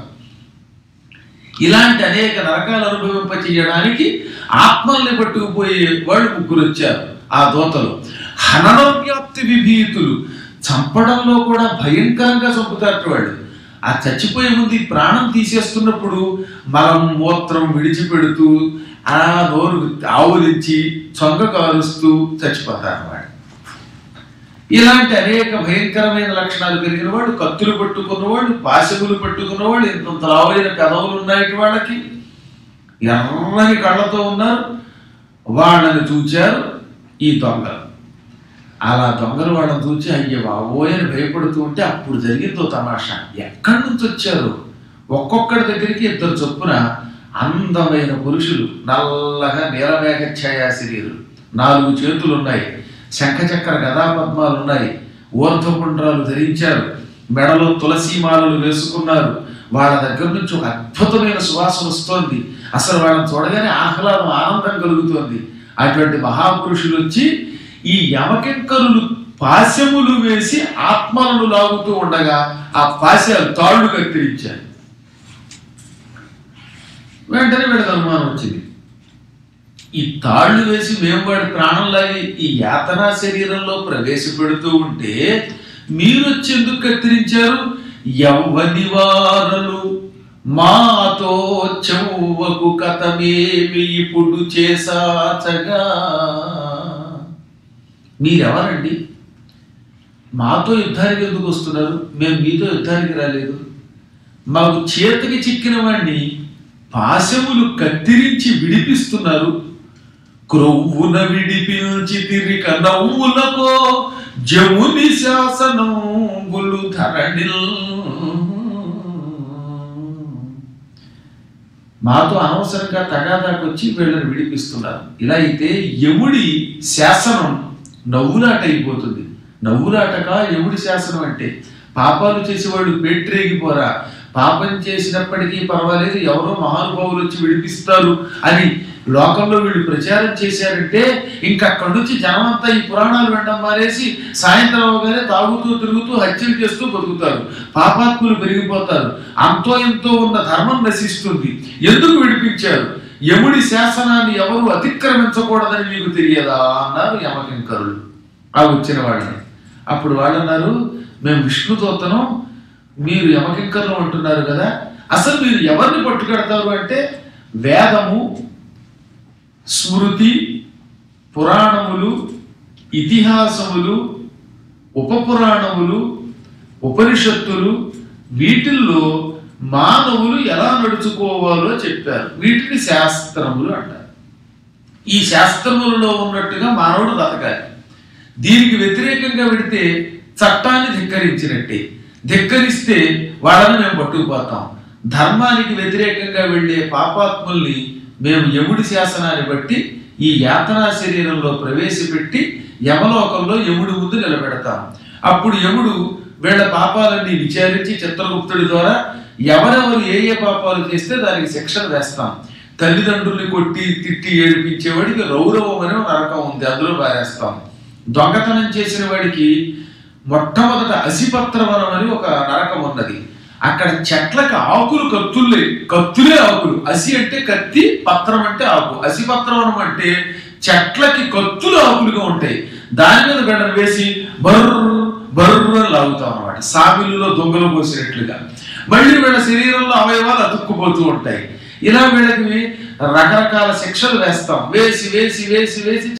ఇలాంటి అనేక నరకాలు అనుభవింప చేయడానికి ఆత్మల్ని పట్టుకుపోయే వాళ్ళు ముగ్గురు వచ్చారు ఆ దోతలు హననవ్యాప్తి విభీతులు చంపడంలో కూడా భయంకరంగా చంపుతారు వాళ్ళు ఆ చచ్చిపోయే ముందు ఈ ప్రాణం తీసేస్తున్నప్పుడు మలం మూత్రం విడిచిపెడుతూ ఆ నోరు ఆవులించి చొంగ కారుస్తూ చచ్చిపోతారు వాడు ఇలాంటి అనేక భయంకరమైన లక్షణాలు కలిగిన వాడు కత్తులు పట్టుకున్నవాడు పాశములు పట్టుకున్నవాడు ఇంత లావైన పెదవులు ఉన్నాయి వాళ్ళకి ఎర్రని కళ్ళతో ఉన్నారు వాళ్ళని చూచారు ఈ దొంగలు అలా దొంగలు వాళ్ళని చూచి అయ్య బాబోయ్ అని భయపడుతూ ఉంటే అప్పుడు జరిగిందో తమాషా ఎక్కడి నుంచి వచ్చారు ఒక్కొక్కడి దగ్గరికి ఇద్దరు చొప్పున అందమైన పురుషులు నల్లగా నీలమేఘ ఛాయా శరీరులు నాలుగు చేతులు ఉన్నాయి శంఖచక్ర గదాపద్మాలు ఉన్నాయి ఊర్ధ్వపుండ్రాలు ధరించారు మెడలో తులసీమాలలు వేసుకున్నారు వాళ్ళ దగ్గర నుంచి ఒక అద్భుతమైన సువాసన వస్తోంది అసలు వాళ్ళని చూడగానే ఆహ్లాదం ఆనందం కలుగుతోంది అటువంటి మహాపురుషులు వచ్చి ఈ యమకెంకరులు పాశములు వేసి ఆత్మలను లాగుతూ ఉండగా ఆ పాశాలు తాళ్ళు కత్తిరించారు వెంటనే వీళ్ళకి అనుమానం వచ్చింది ఈ తాళ్ళు వేసి మేము వాడి ప్రాణం లాగి ఈ యాతనా శరీరంలో ప్రవేశపెడుతూ ఉంటే మీరు వచ్చి ఎందుకు కత్తిరించారు యవ్వని వారలు మాతో చెవ్వకు కథమేమి ఇప్పుడు చేసాచగా మీరెవరండి మాతో యుద్ధానికి ఎందుకు వస్తున్నారు మేము మీతో యుద్ధానికి రాలేదు మాకు చేతికి చిక్కిన వాడిని పాశములు కత్తిరించి విడిపిస్తున్నారు క్రొవ్వున విడిపించి తిరిక నవ్వులకో జముని శాసనంబులు ధరణిల్ మాతో అనవసరంగా తగాదాకొచ్చి వీళ్ళని విడిపిస్తున్నారు ఇలా అయితే యముడి శాసనం నవ్వులాట అయిపోతుంది నవ్వులాటక యముడి శాసనం అంటే పాపాలు చేసేవాళ్ళు పెట్టరేగిపోరా పాపం చేసినప్పటికీ పర్వాలేదు ఎవరో మహానుభావులు వచ్చి విడిపిస్తారు అని లోకంలో వీళ్ళు ప్రచారం చేశారంటే ఇంకా అక్కడి నుంచి జనమంతా ఈ పురాణాలు వినడం మానేసి సాయంత్రం అవగానే తాగుతూ తిరుగుతూ హత్యలు చేస్తూ బతుకుతారు పాపాత్ములు పెరిగిపోతారు అంతో ఎంతో ఉన్న ధర్మం నశిస్తుంది ఎందుకు విడిపించారు యముడి శాసనాన్ని ఎవరు అతిక్రమించకూడదని మీకు తెలియదా అన్నారు యమకింకరులు ఆ వచ్చిన వాళ్ళని అప్పుడు వాళ్ళు అన్నారు మేము విష్ణుదూతనం మీరు యమకింకరులు అంటున్నారు కదా అసలు మీరు ఎవరిని పట్టుకెడతారు అంటే వేదము స్మృతి పురాణములు ఇతిహాసములు ఉపపురాణములు ఉపనిషత్తులు వీటిల్లో మానవులు ఎలా నడుచుకోవాలో చెప్పారు వీటిని శాస్త్రములు అంటారు ఈ శాస్త్రములలో ఉన్నట్టుగా మానవుడు బతకాలి దీనికి వ్యతిరేకంగా పెడితే చట్టాన్ని ధిక్కరించినట్టే ధిక్కరిస్తే వాళ్ళని మేము పట్టుకుపోతాం ధర్మానికి వ్యతిరేకంగా వెళ్ళే పాపాత్ముల్ని మేము యముడి శాసనాన్ని బట్టి ఈ యాతనా శరీరంలో ప్రవేశపెట్టి యమలోకంలో యముడి ముందు నిలబెడతాం అప్పుడు యముడు వీళ్ళ పాపాలన్నీ విచారించి చిత్రగుప్తుడి ద్వారా ఎవరెవరు ఏ ఏ పాపాలు చేస్తే దానికి శిక్షణ వేస్తాం తల్లిదండ్రుల్ని కొట్టి తిట్టి ఏడిపించేవాడికి రౌరవం అనే ఒక నరకం ఉంది అందులో పారేస్తాం దొంగతనం చేసిన వాడికి మొట్టమొదట అసిపత్రవనం అని ఒక నరకం ఉన్నది అక్కడ చెట్లకి ఆకులు కత్తులే కత్తులే ఆకులు అసి అంటే కత్తి పత్రం అంటే ఆకు అసిపత్రవనం అంటే చెట్లకి కత్తులు ఆకులుగా ఉంటాయి దాని మీద గడ్డను వేసి బర్ర బర్ర లాగుతాం అన్నమాట సామిల్లులో దొంగలు పోసినట్లుగా మళ్ళీ వీళ్ళ శరీరంలో అవయవాలు అతుక్కుపోతూ ఉంటాయి ఇలా వీళ్ళకి రకరకాల శిక్షలు వేస్తాం వేసి వేసి వేసి వేసి